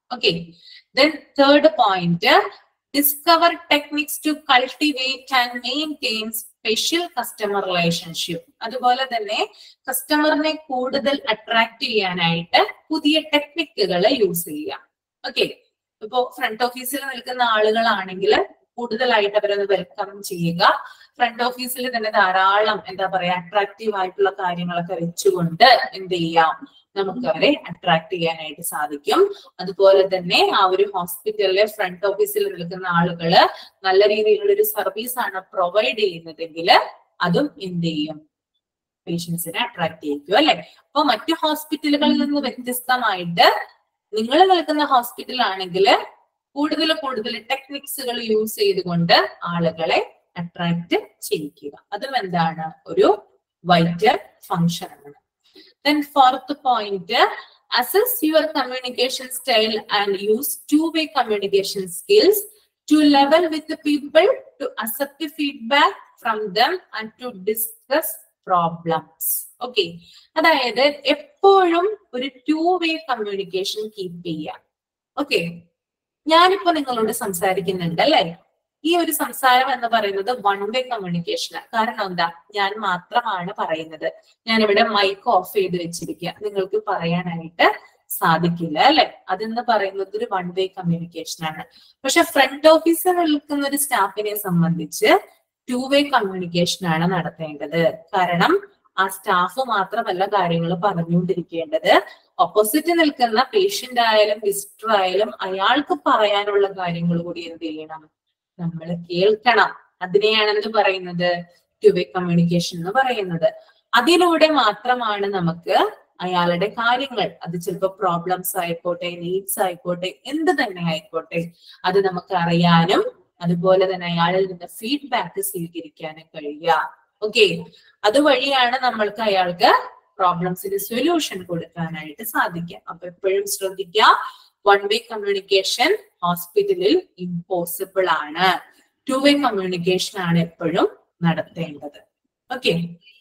okay then third point discover techniques to cultivate and maintain special customer relationship അതുപോലെ തന്നെ കസ്റ്റമറിനെ കൂടുതൽ അട്രാക്ട് ചെയ്യാനായിട്ട് പുതിയ ടെക്നിക്കുകൾ യൂസ് ചെയ്യുക ഓക്കെ ഇപ്പോ ഫ്രണ്ട് ഓഫീസിൽ നിൽക്കുന്ന ആളുകളാണെങ്കിൽ കൂടുതലായിട്ട് അവരൊന്ന് വെൽക്കം ചെയ്യുക ഫ്രണ്ട് ഓഫീസിൽ തന്നെ ധാരാളം എന്താ പറയാ അട്രാക്റ്റീവ് ആയിട്ടുള്ള കാര്യങ്ങളൊക്കെ വെച്ചുകൊണ്ട് എന്ത് ചെയ്യാം നമുക്ക് അവരെ അട്രാക്ട് ചെയ്യാനായിട്ട് സാധിക്കും അതുപോലെ തന്നെ ആ ഒരു ഹോസ്പിറ്റലിലെ ഫ്രണ്ട് ഓഫീസിൽ നിൽക്കുന്ന ആളുകള് നല്ല രീതിയിലുള്ള ഒരു സർവീസ് ആണ് പ്രൊവൈഡ് ചെയ്യുന്നതെങ്കിൽ അതും എന്ത് ചെയ്യും പേഷ്യൻസിനെ അട്രാക്ട് ചെയ്യിക്കും അല്ലെ അപ്പൊ മറ്റു ഹോസ്പിറ്റലുകളിൽ നിന്ന് വ്യത്യസ്തമായിട്ട് നിങ്ങൾ നിൽക്കുന്ന ഹോസ്പിറ്റൽ ആണെങ്കിൽ കൂടുതൽ കൂടുതൽ ടെക്നിക്സുകൾ യൂസ് ചെയ്തുകൊണ്ട് ആളുകളെ അട്രാക്ട് ചെയ്യിക്കുക അതും എന്താണ് ഒരു വൈറ്റൽ ഫങ്ഷൻ ആണ് then fourth point assess your communication style and use two way communication skills to level with people to accept feedback from them and to discuss problems okay അതായത് എപ്പോഴും ഒരു ടു വേ കമ്മ്യൂണിക്കേഷൻ കീപ്പ് ചെയ്യുക okay ഞാനിപ്പോ നിങ്ങളോട് സംസാരിക്കുന്നുണ്ട് അല്ലെ ഈ ഒരു സംസാരം എന്ന് പറയുന്നത് വൺ വേ കമ്മ്യൂണിക്കേഷനാണ് കാരണം എന്താ ഞാൻ മാത്രമാണ് പറയുന്നത് ഞാൻ ഇവിടെ മൈക്ക് ഓഫ് ചെയ്ത് വെച്ചിരിക്കുക നിങ്ങൾക്ക് പറയാനായിട്ട് സാധിക്കില്ല അല്ലെ അതെന്ന് പറയുന്നത് ഒരു വൺ വേ കമ്മ്യൂണിക്കേഷൻ ആണ് പക്ഷെ ഫ്രണ്ട് ഓഫീസിൽ നിൽക്കുന്ന ഒരു സ്റ്റാഫിനെ സംബന്ധിച്ച് ടു വേ കമ്മ്യൂണിക്കേഷൻ ആണ് നടത്തേണ്ടത് കാരണം ആ സ്റ്റാഫ് മാത്രമല്ല കാര്യങ്ങൾ പറഞ്ഞുകൊണ്ടിരിക്കേണ്ടത് ഓപ്പോസിറ്റ് നിൽക്കുന്ന പേഷ്യന്റ് ആയാലും വിസിറ്റർ ആയാലും അയാൾക്ക് പറയാനുള്ള കാര്യങ്ങൾ കൂടി എന്ത് ചെയ്യണം നമ്മൾ കേൾക്കണം അതിനെയാണ് എന്ത് പറയുന്നത് ടു വേ കമ്മ്യൂണിക്കേഷൻ എന്ന് പറയുന്നത് അതിലൂടെ മാത്രമാണ് നമുക്ക് അയാളുടെ കാര്യങ്ങൾ അത് ചിലപ്പോൾ പ്രോബ്ലംസ് ആയിക്കോട്ടെ നീഡ്സ് ആയിക്കോട്ടെ എന്ത് തന്നെ ആയിക്കോട്ടെ അത് നമുക്ക് അറിയാനും അതുപോലെ തന്നെ അയാളിൽ നിന്ന് ഫീഡ്ബാക്ക് സ്വീകരിക്കാനും കഴിയുക ഓക്കെ അതുവഴിയാണ് നമ്മൾക്ക് അയാൾക്ക് പ്രോബ്ലംസിന് സൊല്യൂഷൻ കൊടുക്കാനായിട്ട് സാധിക്കുക അപ്പൊ എപ്പോഴും ശ്രദ്ധിക്കുക വൺ വേ കമ്മ്യൂണിക്കേഷൻ ഹോസ്പിറ്റലിൽ ഇമ്പോസിബിൾ ആണ് ടു വേ കമ്മ്യൂണിക്കേഷൻ ആണ് എപ്പോഴും നടത്തേണ്ടത് okay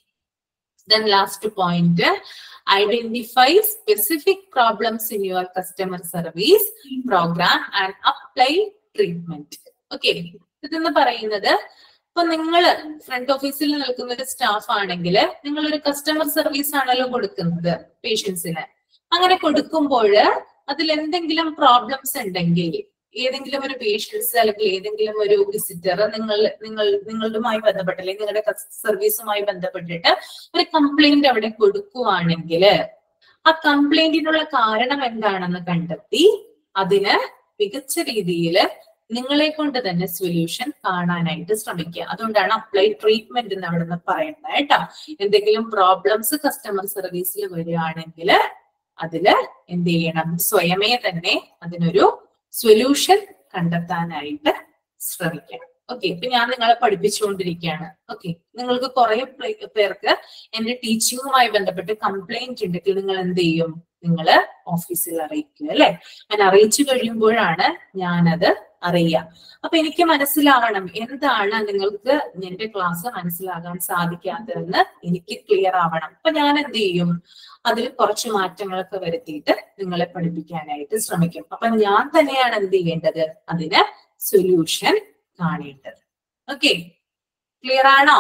then last point identify specific problems in your customer service program and apply treatment okay ഇതെന്ന് പറയുന്നത് ഇപ്പൊ നിങ്ങൾ ഫ്രണ്ട് ഓഫീസിൽ നിൽക്കുന്ന ഒരു സ്റ്റാഫ് ആണെങ്കിൽ നിങ്ങൾ ഒരു കസ്റ്റമർ സർവീസ് ആണല്ലോ കൊടുക്കുന്നത് പേഷ്യൻസിന് അങ്ങനെ കൊടുക്കുമ്പോൾ അതിൽ എന്തെങ്കിലും പ്രോബ്ലംസ് ഉണ്ടെങ്കിൽ ഏതെങ്കിലും ഒരു പേഷ്യൻസ് അല്ലെങ്കിൽ ഏതെങ്കിലും ഒരു വിസിറ്റർ നിങ്ങൾ നിങ്ങൾ നിങ്ങളുമായി ബന്ധപ്പെട്ട് അല്ലെങ്കിൽ നിങ്ങളുടെ സർവീസുമായി ബന്ധപ്പെട്ടിട്ട് ഒരു കംപ്ലൈന്റ് അവിടെ കൊടുക്കുവാണെങ്കിൽ ആ കംപ്ലൈന്റിനുള്ള കാരണം എന്താണെന്ന് കണ്ടെത്തി അതിന് മികച്ച രീതിയിൽ നിങ്ങളെ കൊണ്ട് തന്നെ സൊല്യൂഷൻ കാണാനായിട്ട് ശ്രമിക്കുക അതുകൊണ്ടാണ് അപ്ലൈ ട്രീറ്റ്മെന്റ് എന്ന് അവിടെ നിന്ന് പറയുന്നത് കേട്ടോ എന്തെങ്കിലും പ്രോബ്ലംസ് കസ്റ്റമർ സർവീസിൽ വരികയാണെങ്കിൽ അതില് എന്ത് ചെയ്യണം സ്വയമേ തന്നെ അതിനൊരു സൊല്യൂഷൻ കണ്ടെത്താനായിട്ട് ശ്രമിക്കണം ഓക്കെ ഇപ്പൊ ഞാൻ നിങ്ങളെ പഠിപ്പിച്ചുകൊണ്ടിരിക്കുകയാണ് ഓക്കെ നിങ്ങൾക്ക് കുറെ പേർക്ക് എന്റെ ടീച്ചിങ്ങുമായി ബന്ധപ്പെട്ട് കംപ്ലൈന്റ് ഉണ്ടെങ്കിൽ നിങ്ങൾ എന്ത് ചെയ്യും നിങ്ങൾ ഓഫീസിൽ അറിയിക്കുക അല്ലെ ഞാൻ അറിയിച്ചു കഴിയുമ്പോഴാണ് ഞാനത് അറിയുക അപ്പൊ എനിക്ക് മനസ്സിലാവണം എന്താണ് നിങ്ങൾക്ക് എന്റെ ക്ലാസ് മനസ്സിലാകാൻ സാധിക്കാത്തതെന്ന് എനിക്ക് ക്ലിയർ ആവണം അപ്പൊ ഞാൻ എന്ത് ചെയ്യും അതിൽ കുറച്ച് മാറ്റങ്ങളൊക്കെ വരുത്തിയിട്ട് നിങ്ങളെ പഠിപ്പിക്കാനായിട്ട് ശ്രമിക്കും അപ്പൊ ഞാൻ തന്നെയാണ് എന്ത് ചെയ്യേണ്ടത് അതിന് സൊല്യൂഷൻ കാണേണ്ടത് ഓക്കെ ക്ലിയർ ആണോ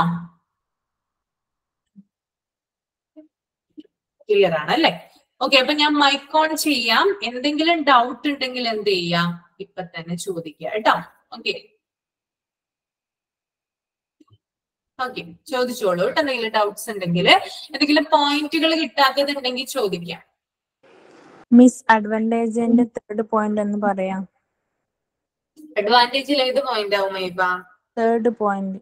ക്ലിയർ ആണ് അല്ലെ ഓക്കെ അപ്പൊ ഞാൻ മൈക്ക് ഓൺ ചെയ്യാം എന്തെങ്കിലും ഡൗട്ട് ഉണ്ടെങ്കിൽ എന്ത് ചെയ്യാം ഇപ്പൊ തന്നെ ചോദിക്കുക കേട്ടോ ഓക്കെ ഓക്കെ ചോദിച്ചോളൂ കേട്ടോ എന്തെങ്കിലും ഡൗട്ട്സ് ഉണ്ടെങ്കിൽ എന്തെങ്കിലും പോയിന്റുകൾ കിട്ടാത്തതുണ്ടെങ്കിൽ ചോദിക്കാം മിസ് അഡ്വാൻറ്റേജിന്റെ തേർഡ് പോയിന്റ് എന്ന് പറയാം അഡ്വാൻറ്റേജിൽ ഏത് പോയിന്റ് ആവും മൈബ തേർഡ് പോയിന്റ്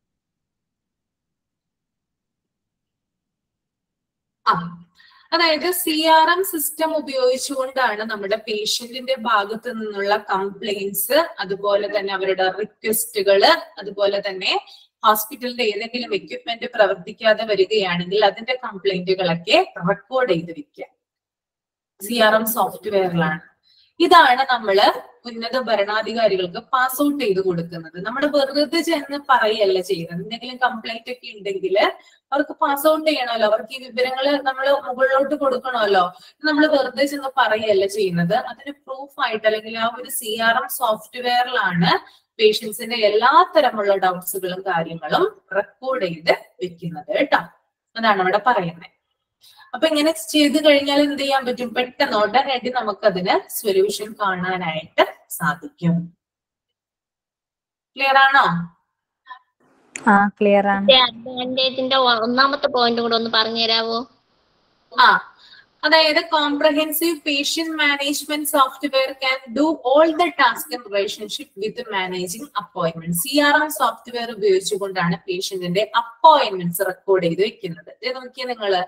ആ അതായത് സി ആർ എം സിസ്റ്റം ഉപയോഗിച്ചുകൊണ്ടാണ് നമ്മുടെ പേഷ്യന്റിന്റെ ഭാഗത്ത് നിന്നുള്ള കംപ്ലൈൻസ് അതുപോലെ തന്നെ അവരുടെ റിക്വസ്റ്റുകള് അതുപോലെ തന്നെ ഹോസ്പിറ്റലിന്റെ ഏതെങ്കിലും എക്യുപ്മെന്റ് പ്രവർത്തിക്കാതെ വരികയാണെങ്കിൽ അതിന്റെ കംപ്ലൈന്റുകളൊക്കെ റെക്കോർഡ് ചെയ്ത് വെക്കുക സി ആർ എം സോഫ്റ്റ്വെയറിലാണ് ഇതാണ് നമ്മള് ഉന്നത ഭരണാധികാരികൾക്ക് പാസ് ഔട്ട് ചെയ്ത് കൊടുക്കുന്നത് നമ്മൾ വെറുതെ ചെന്ന് പറയല്ല ചെയ്യുന്നത് എന്തെങ്കിലും കംപ്ലൈന്റ് ഒക്കെ ഉണ്ടെങ്കിൽ അവർക്ക് പാസ് ഔട്ട് ചെയ്യണമല്ലോ അവർക്ക് ഈ വിവരങ്ങൾ നമ്മൾ മുകളിലോട്ട് കൊടുക്കണമല്ലോ നമ്മൾ വെറുതെ ചെന്ന് പറയല്ല ചെയ്യുന്നത് അതിന് പ്രൂഫ് ആയിട്ട് അല്ലെങ്കിൽ ആ ഒരു സി ആർ എം സോഫ്റ്റ്വെയറിലാണ് പേഷ്യൻസിന്റെ എല്ലാ തരമുള്ള ഡൗട്ട്സുകളും കാര്യങ്ങളും റെക്കോർഡ് ചെയ്ത് വെക്കുന്നത് കേട്ടോ അതാണ് അവിടെ പറയുന്നത് അപ്പൊ ഇങ്ങനെ ചെയ്ത് കഴിഞ്ഞാൽ എന്ത് ചെയ്യാൻ പറ്റും പെട്ടെന്ന് ഉടനടി നമുക്കതിന് സൊല്യൂഷൻ കാണാനായിട്ട് സാധിക്കും ക്ലിയർ ആണോ ആ ക്ലിയർ ആണ് അഡ്വാൻറ്റേജിന്റെ ഒന്നാമത്തെ പോയിന്റ് കൂടെ ഒന്ന് പറഞ്ഞു തരാവോ ആ അതായത് comprehensive patient management software can do all the task in relationship with managing appointment C R M software ഉപയോഗിച്ചുകൊണ്ടാണ് പേഷ്യന്റിന്റെ അപ്പോയിന്റ്മെന്റ്സ് റെക്കോർഡ് ചെയ്ത് വെക്കുന്നത് ഇത് നോക്കിയാൽ നിങ്ങള്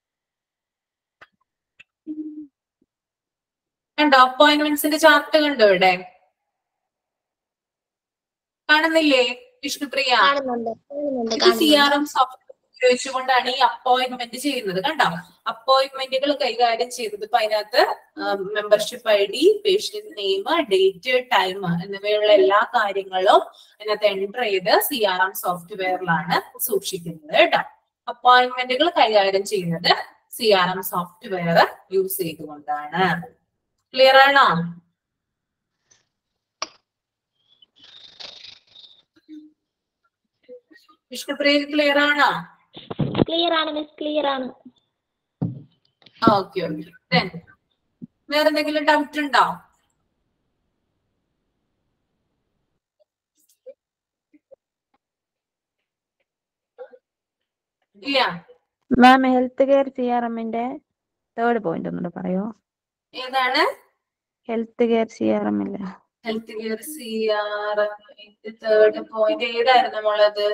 കണ്ടോ അപ്പോയിന്റ്മെന്റ്സിന്റെ ചാർട്ട് കണ്ടോ ഇവിടെ കാണുന്നില്ലേ വിഷ്ണുപ്രിയ കാണുന്നുണ്ട് കാണുന്നുണ്ട് ഇത് സി കാണുന്നുണ്ട് ആർ എം സോഫ്റ്റ്വെയർ ഉപയോഗിച്ചുകൊണ്ടാണ് ഈ അപ്പോയിന്റ്മെന്റ് ചെയ്യുന്നത് കണ്ടോ അപ്പോയിന്റ്മെന്റുകൾ കൈകാര്യം ചെയ്തത് ഇപ്പൊ അതിനകത്ത് membership I D patient name date time എന്നിവയുള്ള എല്ലാ കാര്യങ്ങളും അതിനകത്ത് എൻ്റർ ചെയ്ത് സി ആർ എം സോഫ്റ്റ്വെയറിലാണ് സൂക്ഷിക്കുന്നത് കേട്ടോ അപ്പോയിന്റ്മെന്റുകൾ കൈകാര്യം ചെയ്യുന്നത് C R M software use ചെയ്തുകൊണ്ടാണ് ക്ലിയർ ആണോ വിഷ്ണുപ്രിയ ക്ലിയർ ആണോ ക്ലിയർ ആണ് മിസ് ക്ലിയർ ആണ് ഓക്കെ ഓക്കെ വേറെ എന്തെങ്കിലും ഡൗട്ട് ഉണ്ടോ ഇല്ല ma'am health care C R എമ്മിന്റെ തേർഡ് പോയിന്റ് ഒന്നുകൂടെ പറയോ ഏതാണ് ഹെൽത്ത് കെയർ സി ആർ എമ്മില്ലേ health care C R third point ഏതായിരുന്നു മോളത്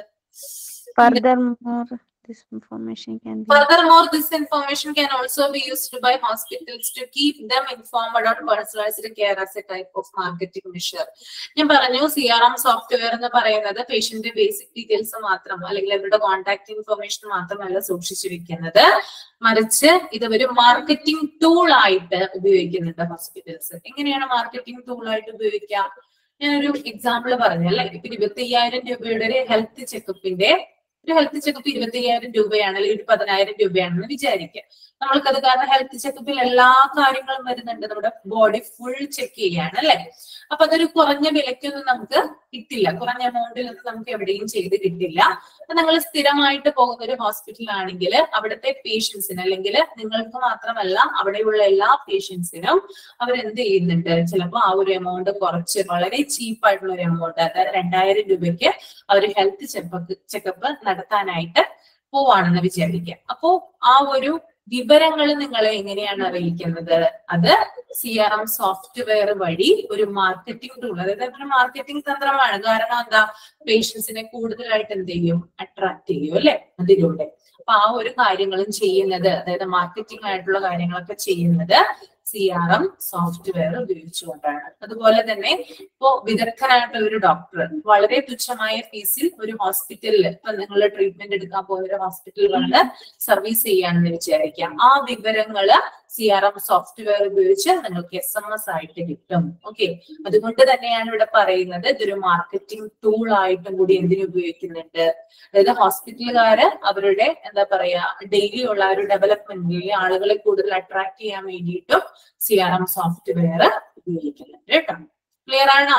furthermore this information can be Furthermore, this information can also be used by hospitals to keep them informed about personalized care as a type of marketing measure. ഞാൻ പറഞ്ഞു C R M software എന്ന് പറയുന്നത് patient basic details മാത്രം അല്ലെങ്കിൽ അവരുടെ contact information മാത്രമല്ല സൂക്ഷിച്ചു വെക്കുന്നത് മറിച്ച് ഇത് ഒരു മാർക്കറ്റിംഗ് ടൂൾ ആയിട്ട് ഉപയോഗിക്കുന്നുണ്ട് ഹോസ്പിറ്റൽസ് എങ്ങനെയാണ് മാർക്കറ്റിംഗ് ടൂൾ ആയിട്ട് ഉപയോഗിക്കുക ഞാനൊരു എക്സാമ്പിൾ പറഞ്ഞു അല്ലെ ഇപ്പൊ ഇരുപത്തി അയ്യായിരം രൂപയുടെ ഒരു ഹെൽത്ത് ചെക്കപ്പിന്റെ ഒരു ഹെൽത്ത് ചെക്കപ്പ് ഇരുപത്തി അയ്യായിരം രൂപയാണ് അല്ലെങ്കിൽ ഒരു പതിനായിരം രൂപയാണെന്ന് വിചാരിക്കുക നമ്മൾക്കത് കാരണം ഹെൽത്ത് ചെക്കപ്പിൽ എല്ലാ കാര്യങ്ങളും വരുന്നുണ്ട് നമ്മുടെ ബോഡി ഫുൾ ചെക്ക് ചെയ്യാണ് അല്ലെ അപ്പൊ അതൊരു കുറഞ്ഞ വിലയ്ക്കൊന്നും നമുക്ക് കിട്ടില്ല കുറഞ്ഞ എമൗണ്ടിലൊന്നും നമുക്ക് എവിടെയും ചെയ്ത് കിട്ടില്ല അപ്പൊ നിങ്ങൾ സ്ഥിരമായിട്ട് പോകുന്ന ഒരു ഹോസ്പിറ്റലാണെങ്കിൽ അവിടുത്തെ പേഷ്യൻസിന് അല്ലെങ്കിൽ നിങ്ങൾക്ക് മാത്രമല്ല അവിടെയുള്ള എല്ലാ പേഷ്യൻസിനും അവരെന്ത് ചെയ്യുന്നുണ്ട് ചിലപ്പോൾ ആ ഒരു എമൗണ്ട് കുറച്ച് വളരെ ചീപ്പ് ആയിട്ടുള്ള ഒരു എമൗണ്ട് അതായത് രണ്ടായിരം രൂപയ്ക്ക് അവർ ഹെൽത്ത് ചെക്കപ്പ് ചെക്കപ്പ് നടത്താനായിട്ട് പോവാണെന്ന് വിചാരിക്കുക അപ്പോ ആ ഒരു വിവരങ്ങൾ നിങ്ങളെ എങ്ങനെയാണ് അറിയിക്കുന്നത് അത് സി ആർ എം സോഫ്റ്റ്വെയർ വഴി ഒരു മാർക്കറ്റിംഗ് ടൂൾ അതായത് ഒരു മാർക്കറ്റിംഗ് തന്ത്രമാണ് കാരണം എന്താ പേഷ്യൻസിനെ കൂടുതലായിട്ട് എന്ത് ചെയ്യും അട്രാക്ട് ചെയ്യും അല്ലെ അതിലൂടെ അപ്പൊ ആ ഒരു കാര്യങ്ങളും ചെയ്യുന്നത് അതായത് മാർക്കറ്റിംഗ് ആയിട്ടുള്ള കാര്യങ്ങളൊക്കെ ചെയ്യുന്നത് സി ആർ എം സോഫ്റ്റ്വെയർ ഉപയോഗിച്ചുകൊണ്ടാണ് അതുപോലെ തന്നെ ഇപ്പോ വിദഗ്ധനായിട്ടുള്ള ഒരു ഡോക്ടർ വളരെ തുച്ഛമായ ഫീസിൽ ഒരു ഹോസ്പിറ്റലിൽ ഇപ്പൊ നിങ്ങൾ ട്രീറ്റ്മെന്റ് എടുക്കാൻ പോയ ഒരു ഹോസ്പിറ്റലുകളിൽ സർവീസ് ചെയ്യാണെന്ന് വിചാരിക്കാം ആ വിവരങ്ങള് സി ആർ എം സോഫ്റ്റ്വെയർ ഉപയോഗിച്ച് നിങ്ങൾക്ക് എസ് എം എസ് ആയിട്ട് കിട്ടും ഓക്കെ അതുകൊണ്ട് തന്നെയാണ് ഇവിടെ പറയുന്നത് ഇതൊരു മാർക്കറ്റിംഗ് ടൂൾ ആയിട്ടും കൂടി എന്തിനു ഉപയോഗിക്കുന്നുണ്ട് അതായത് ഹോസ്പിറ്റലുകാര് അവരുടെ എന്താ പറയാ ഡെയിലി ഉള്ള ആ ഒരു ഡെവലപ്മെന്റിൽ ആളുകളെ കൂടുതൽ അട്രാക്ട് ചെയ്യാൻ വേണ്ടിയിട്ടും സി ആർ എം സോഫ്റ്റ്വെയർ ഉപയോഗിക്കുന്നുണ്ട് കേട്ടോ ക്ലിയർ ആണോ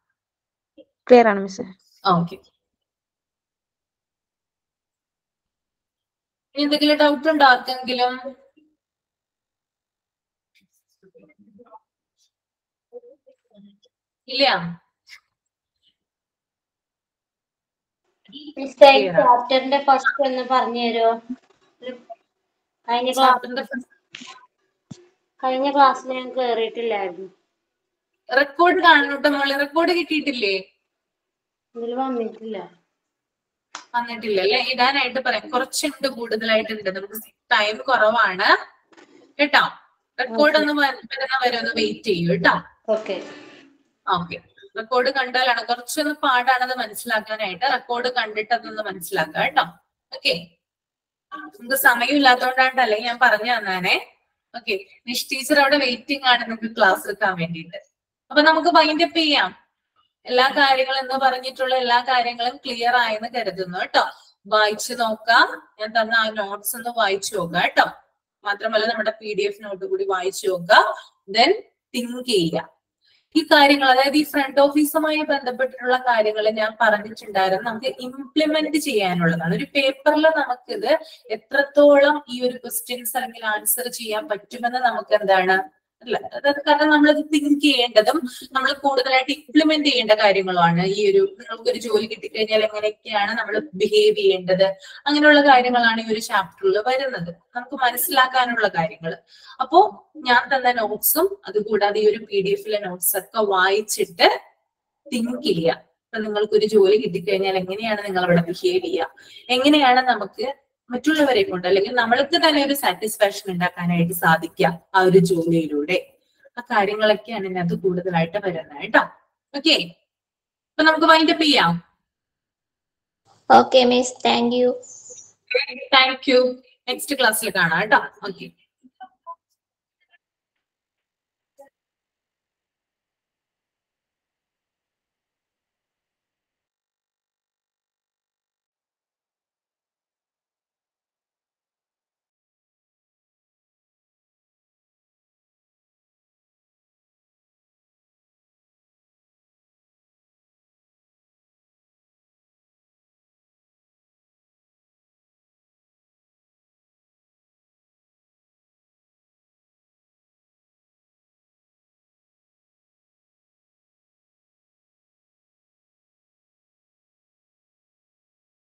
ക്ലിയർ ആണ് മിസ് ഓക്കെ എന്തെങ്കിലും ഡൗട്ട് ഉണ്ടോ ആർക്കെങ്കിലും ഇല്ല മിസ്റ്റർ Clear ആണ്. ചാപ്റ്ററിന്റെ ഫസ്റ്റ് ഒന്ന് പറഞ്ഞു തരുമോ കഴിഞ്ഞ ക്ലാസ് ചാപ്റ്ററിന്റെ കഴിഞ്ഞ ക്ലാസ്സിൽ ഞാൻ കേറിയിട്ടില്ലായിരുന്നു റെക്കോർഡ് കാണണോട്ടോ മോളെ റെക്കോർഡ് കിട്ടിയിട്ടില്ലേ ഇതിൽ വന്നിട്ടില്ല വന്നിട്ടില്ല അല്ലെ ഇടാനായിട്ട് പറയാം കുറച്ചുണ്ട് കൂടുതലായിട്ടുണ്ട് നമുക്ക് ടൈം കുറവാണ് കേട്ടോ റെക്കോർഡ് ഒന്ന് വ- വരുന്ന വരെ ഒന്ന് വെയിറ്റ് ചെയ്യൂ കേട്ടോ ഓക്കെ ഓക്കെ റെക്കോർഡ് കണ്ടാലാണ് കുറച്ചൊന്ന് പാടാണത് മനസ്സിലാക്കാനായിട്ട് റെക്കോർഡ് കണ്ടിട്ട് അതൊന്ന് മനസ്സിലാക്കാം കേട്ടോ ഓക്കെ നമുക്ക് സമയമില്ലാത്തോണ്ടാണ് അല്ലെങ്കിൽ ഞാൻ പറഞ്ഞു തന്നാനേ ഓക്കെ നിഷ് ടീച്ചർ അവിടെ വെയിറ്റിംഗ് ആണ് നിങ്ങൾക്ക് ക്ലാസ് എടുക്കാൻ വേണ്ടിയിട്ട് അപ്പൊ നമുക്ക് വൈൻഡ് അപ്പ് ചെയ്യാം എല്ലാ കാര്യങ്ങളും എന്ന് പറഞ്ഞിട്ടുള്ള എല്ലാ കാര്യങ്ങളും ക്ലിയർ ആയെന്ന് കരുതുന്നു കേട്ടോ വായിച്ചു നോക്കാം ഞാൻ തന്ന ആ നോട്ട്സ് ഒന്ന് വായിച്ചു നോക്കാം കേട്ടോ മാത്രമല്ല നമ്മുടെ പി ഡി എഫ് നോട്ട് കൂടി വായിച്ചു നോക്കുക ദെൻ തിങ്ക് ചെയ്യുക ഈ കാര്യങ്ങൾ അതായത് ഈ ഫ്രണ്ട് ഓഫീസുമായി ബന്ധപ്പെട്ടിട്ടുള്ള കാര്യങ്ങൾ ഞാൻ പറഞ്ഞിട്ടുണ്ടായിരുന്നു നമുക്ക് ഇംപ്ലിമെന്റ് ചെയ്യാനുള്ളതാണ് ഒരു പേപ്പറിൽ നമുക്കിത് എത്രത്തോളം ഈ ഒരു ക്വസ്റ്റ്യൻസ് അല്ലെങ്കിൽ ആൻസർ ചെയ്യാൻ പറ്റുമെന്ന് നമുക്ക് എന്താണ് അല്ല അതായത് കാരണം നമ്മളത് തിങ്ക് ചെയ്യേണ്ടതും നമ്മൾ കൂടുതലായിട്ട് ഇംപ്ലിമെന്റ് ചെയ്യേണ്ട കാര്യങ്ങളുമാണ് ഈ ഒരു നിങ്ങൾക്ക് ഒരു ജോലി കിട്ടിക്കഴിഞ്ഞാൽ എങ്ങനെയൊക്കെയാണ് നമ്മൾ ബിഹേവ് ചെയ്യേണ്ടത് അങ്ങനെയുള്ള കാര്യങ്ങളാണ് ഈ ഒരു ചാപ്റ്ററിൽ വരുന്നത് നമുക്ക് മനസ്സിലാക്കാനുള്ള കാര്യങ്ങൾ അപ്പോ ഞാൻ തന്ന നോട്ട്സും അതുകൂടാതെ ഈ ഒരു പി ഡി എഫിലെ നോട്ട്സ് ഒക്കെ വായിച്ചിട്ട് തിങ്ക് ചെയ്യുക ഇപ്പൊ നിങ്ങൾക്ക് ഒരു ജോലി കിട്ടിക്കഴിഞ്ഞാൽ എങ്ങനെയാണ് നിങ്ങൾ അവിടെ ബിഹേവ് ചെയ്യുക എങ്ങനെയാണ് നമുക്ക് മറ്റുള്ളവരെ കൊണ്ട് അല്ലെങ്കിൽ നമ്മൾക്ക് തന്നെ ഒരു സാറ്റിസ്ഫാക്ഷൻ ഉണ്ടാക്കാനായിട്ട് സാധിക്കുക ആ ഒരു ജോലിയിലൂടെ ആ കാര്യങ്ങളൊക്കെയാണ് ഇതിനകത്ത് കൂടുതലായിട്ട് വരുന്നത് കേട്ടോ ഓക്കെ അപ്പൊ നമുക്ക് വൈൻഡ് അപ്പ് ചെയ്യാം okay miss thank you thank you next ക്ലാസ്സിൽ കാണാം കേട്ടോ ഓക്കെ